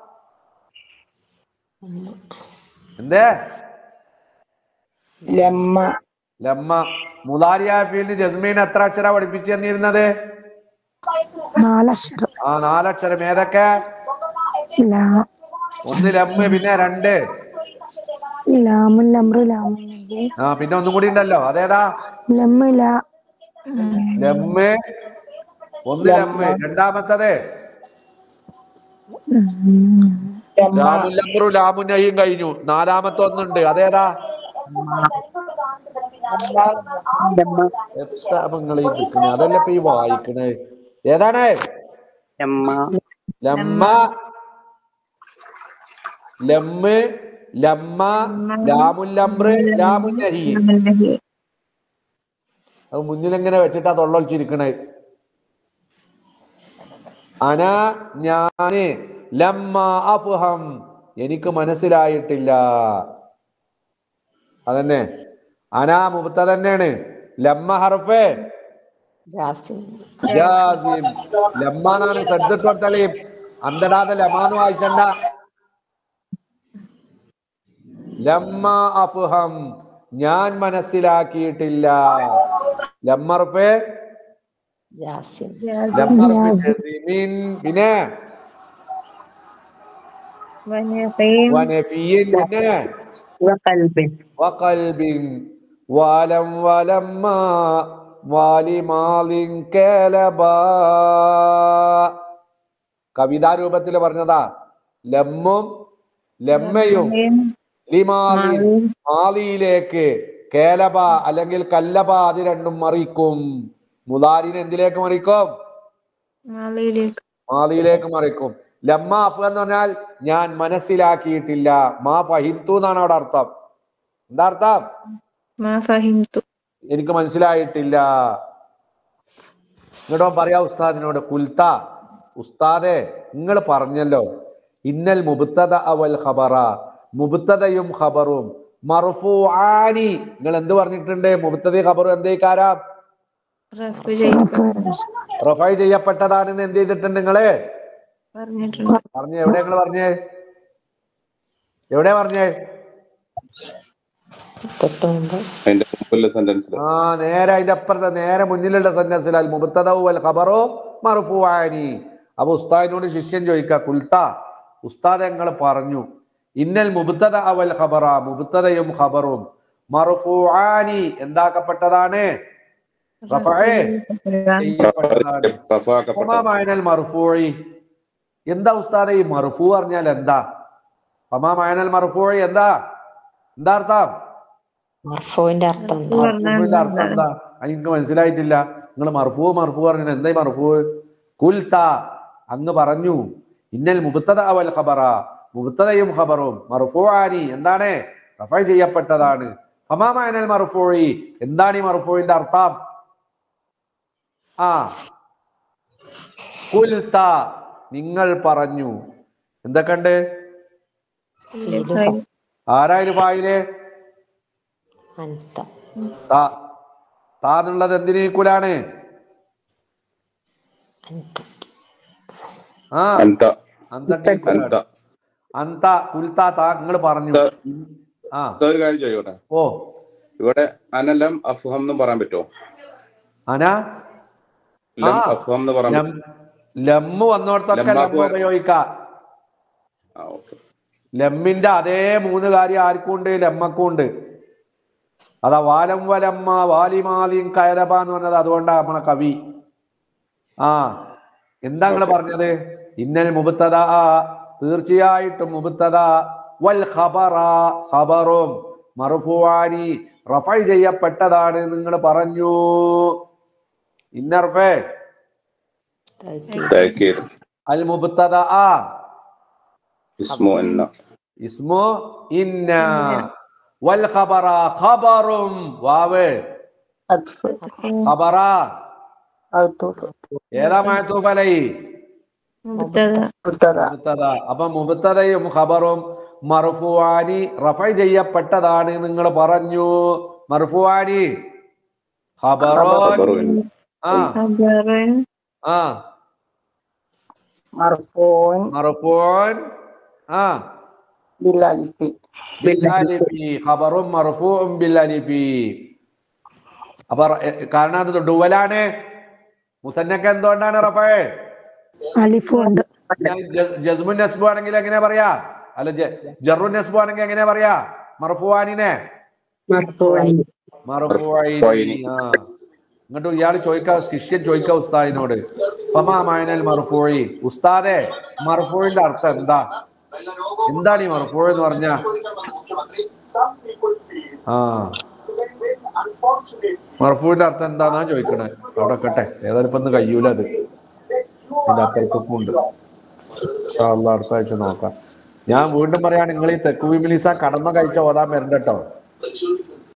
എന്തേ ലമ്മ ലമ്മ മുതാരിയായ ഫീൽഡ് ജസ്മീൻ എത്ര അക്ഷര പഠിപ്പിച്ചു തന്നിരുന്നത് നാലക്ഷരം ആ നാലക്ഷരം ഏതൊക്കെ ലാ ഒന്ന് ലമ്മ് പിന്നെ രണ്ട് ലാമുൽ ലംറു ലാമുൽ നഹി ആ പിന്നെ ഒന്നും കൂടി ഉണ്ടല്ലോ അതേതാ ലമ്മ ലാ ലമ്മ് ഒന്ന് ലമ്മ് രണ്ടാമത്തത് ലമ്മ ലാമുൻ ലംറു ലാമുൻ നഹിയും കഴിഞ്ഞു നാലാമത്തെ ഒന്നുണ്ട് അതേതാ ലമ്മ എത്ര നിങ്ങൾ ഈ നിൽക്കണേ അതല്ല ഇപ്പൊ ഈ വായിക്കണേ ഏതാണ് ലമ്മ ലമ്മ ലമ്മ് ലമ്മ ലാമുൽ ലംറ് ലാമുൻ നഹി അത് മുന്നിൽ എങ്ങനെ വെച്ചിട്ടാ തൊള്ളൊളിച്ചിരിക്കണേ അന ഞാന് ലമ്മ അഫ്ഹം എനിക്ക് മനസ്സിലായിട്ടില്ല അതന്നെ അന മുബത്ത തന്നെയാണ് ലമ്മ ഹർഫേ ജാസിം ജാസിം ലമ്മ എന്നാണ് ശ്രദ്ധിട്ട് കൊടുത്താലേ അന്തടാതെ ലമാന്ന് വായിച്ചണ്ട ലമ്മ അഫ്ഹം ഞാൻ മനസ്സിലാക്കിയിട്ടില്ല ലമ്മർഫേ ജാസിം ലമ്മർഫേ ജസിമിൻ പിന്നെ വനഫിയിൻ പിന്നെ വഖൽബിൻ വഖൽബിൻ വാലം വലമ്മ വാലിമാലിൻ കേലബാ കവിതാ രൂപത്തിൽ പറഞ്ഞതാ ലമ്മും ലമ്മയും ലിമാലിൻ മാലിയിലേക്ക് കേലബ അല്ലെങ്കിൽ കല്ലബ അത് രണ്ടും മറിക്കും മുതാരിനെ എന്തിലേക്ക് മറിക്കും മാലയിലേക്ക് മാലിയിലേക്ക് മറിക്കും ലമ്മ അഫ് എന്ന് പറഞ്ഞാൽ ഞാൻ മനസ്സിലാക്കിയിട്ടില്ല മാ ഫഹിംതു എന്നാണ് അവിടെ അർത്ഥം എന്താ അർത്ഥം മാ ഫഹിംതു എനിക്ക് മനസ്സിലായിട്ടില്ല ഇങ്ങോട്ടോ പറയാ ഉസ്താദിനോട് കുൽത്ത ഉസ്താദെ നിങ്ങൾ പറഞ്ഞല്ലോ ഇന്നൽ മുബത്തദ അവൽ ഖബറ മുബത്തദയും ഖബറും മർഫൂആനി നിങ്ങൾ എന്ത് പറഞ്ഞിട്ടുണ്ട് മുബത്തദ ഖബറും എന്തേക്കാരാ റഫ് ചെയ്ത് റഫൈ ചെയ്യപ്പെട്ടതാണെന്ന് എന്ത് ചെയ്തിട്ടുണ്ട് നിങ്ങള് പറഞ്ഞിട്ടുണ്ട് പറഞ്ഞു എവിടെ നിങ്ങൾ പറഞ്ഞേ എവിടെ പറഞ്ഞേ തൊട്ട് മുമ്പ് അതിന്റെ മുമ്പുള്ള സെന്റൻസിൽ ആ നേരെ അതിന്റെ അപ്പുറത്തെ നേരെ മുന്നിലുള്ള സന്യാസിൽ അൽ മുബത്തദഉ വൽ ഖബറു മർഫൂആനി അപ്പൊ ഉസ്താദിനോട് ശിഷ്യൻ ചോദിക്ക കുൽത്ത ഉസ്താദ് ഞങ്ങൾ പറഞ്ഞു ഇന്നൽ മുബത്തദ അവൽ ഖബറ മുബത്തദയും ഖബറും മർഫൂആനി എന്താക്കപ്പെട്ടതാണ് റഫഅേ ചെയ്യപ്പെട്ടതാണ് റഫാക്കപ്പെട്ട ഒമാമായനൽ മർഫൂഇ എന്താ ഉസ്താദെ ഈ മർഫൂ പറഞ്ഞാൽ എന്താ ഒമാമായനൽ മർഫൂഇ എന്താ എന്താ അർത്ഥം മർഫോവിന്റെ അർത്ഥം എന്താ മർഫൂവിന്റെ അർത്ഥം എന്താ അത് എനിക്ക് മനസ്സിലായിട്ടില്ല നിങ്ങൾ മർഫൂ മർഫൂ പറഞ്ഞു എന്താ ഈ മർഫൂ കുൽത്ത അങ്ങ് പറഞ്ഞു ഇന്നൽ മുബത്തദ അവൽ ഖബറ മുബത്തദയും ഖബറും മർഫൂആനി എന്താണ് റഫ ചെയ്യപ്പെട്ടതാണ് ഫമാമായനൽ മർഫൂഇ എന്താണ് ഈ മർഫൂവിന്റെ അർത്ഥം ആ കുൽത്ത നിങ്ങൾ പറഞ്ഞു എന്തൊക്കെയുണ്ട് ആരായാലും ഫായില് അന്ത താ താ എന്നുള്ളത് എന്തിന് ഈക്വലാണ് അന്ത ആ അന്ത അന്തക്ക് equal ആണ്. അന്ത അന്ത കുൽത്ത താ നിങ്ങൾ പറഞ്ഞു ആ ഇതാ ഒരു കാര്യം ചോദിക്കട്ടെ ഓ ഇവിടെ അനലം അഫ്ഹം എന്നും പറയാൻ പറ്റുമോ അന ലം ആ. അഫ്ഹം എന്ന് പറയാൻ ലം ലമ്മ് വന്നോടത്തൊക്കെ ലമ്മാക്ക് ലമ്മ് വര- ഉപയോഗിക്കാം ആ ഓക്കെ ലമ്മിന്റെ അതേ മൂന്ന് കാര്യം ആർക്കും ഉണ്ട് ലമ്മക്കും ഉണ്ട് അതാ വാലം വലമ്മ വാലിമാലിൻ കയലബ എന്ന് പറഞ്ഞത് അതുകൊണ്ടാ നമ്മളെ കവി ആ എന്താ നിങ്ങൾ പറഞ്ഞത് ഇന്നൽ മുബത്തത തീർച്ചയായിട്ടും മുബത്തത വൽ ഖബറ ഖബറും മർഫുവാനി റഫൈ ചെയ്യപ്പെട്ടതാണ് നിങ്ങൾ പറഞ്ഞു ഇന്നർഫേ തൗക്കീദ് തഅക്കീദ് അൽ മുബത്തത ഇസ്മു അന്ന ഇസ്മു ഇന്ന വൽ ഖബറ ഖബറും വാവ് അത്ഫ് ഖബറ ഔത്തൂഫ് ഏതാ മാത്തൂഫ് അലൈ മുബത്തദ മുത്തദ മുബത്തദ അപ്പൊ മുബത്തദയും ഖബറും മർഫുവാനി റഫൈ ചെയ്യപ്പെട്ടതാണ് നിങ്ങൾ പറഞ്ഞു മർഫുവാനി ഖബറോൻ ഖബറുൻ ആ ഖബറുൻ ആ മർഫൂൻ മർഫൂൻ ആ ബില്ലലിഫി ബില്ലലിഫി ഖബറും മർഫൂഉം ബില്ലലിഫി അപ്പൊ റ- എ- കാരണം അത് ഡുവലാണ് മുസന്നക്ക് എന്തുകൊണ്ടാണ് റഫേ അലിഫുണ്ട് ജസ്മുൻ നസ്ബു ആണെങ്കിൽ എങ്ങനെ പറയാ അല്ല ജ- ജറുൻ നസ്ബു ആണെങ്കിൽ എങ്ങനെ പറയാ മർഫുവാനിനെ മർഫൂഅൻ മർഫുഐനി ആ എന്നിട്ട് ഇയാൾ ചോദിക്കാ ശിഷ്യൻ ചോദിക്കാ ഉസ്താദിനോട് ഫമാമായനൽ മർഫൂയി ഉസ്താദെ മർഫൂയിന്റെ അർത്ഥം എന്താ എന്താണ് ഈ മർഫൂ എന്ന് പറഞ്ഞ ആ മർഫൂവിന്റെ അർത്ഥം എന്താന്നാ ചോദിക്കണേ അവിടെ കേട്ടെ ഏതായാലും ഇപ്പൊ ഒന്ന് കഴിയൂല അത് ഇതിന്റെ അപ്പുറത്തൊക്കെ ഉണ്ട് ഇൻഷാ അള്ളാ അടുത്ത ആഴ്ച നോക്കാം ഞാൻ വീണ്ടും പറയാണ് നിങ്ങൾ ഈ തെക്കുവിമിലിസ കടന്നു കഴിച്ച ഓതാൻ വരണ്ട കേട്ടോ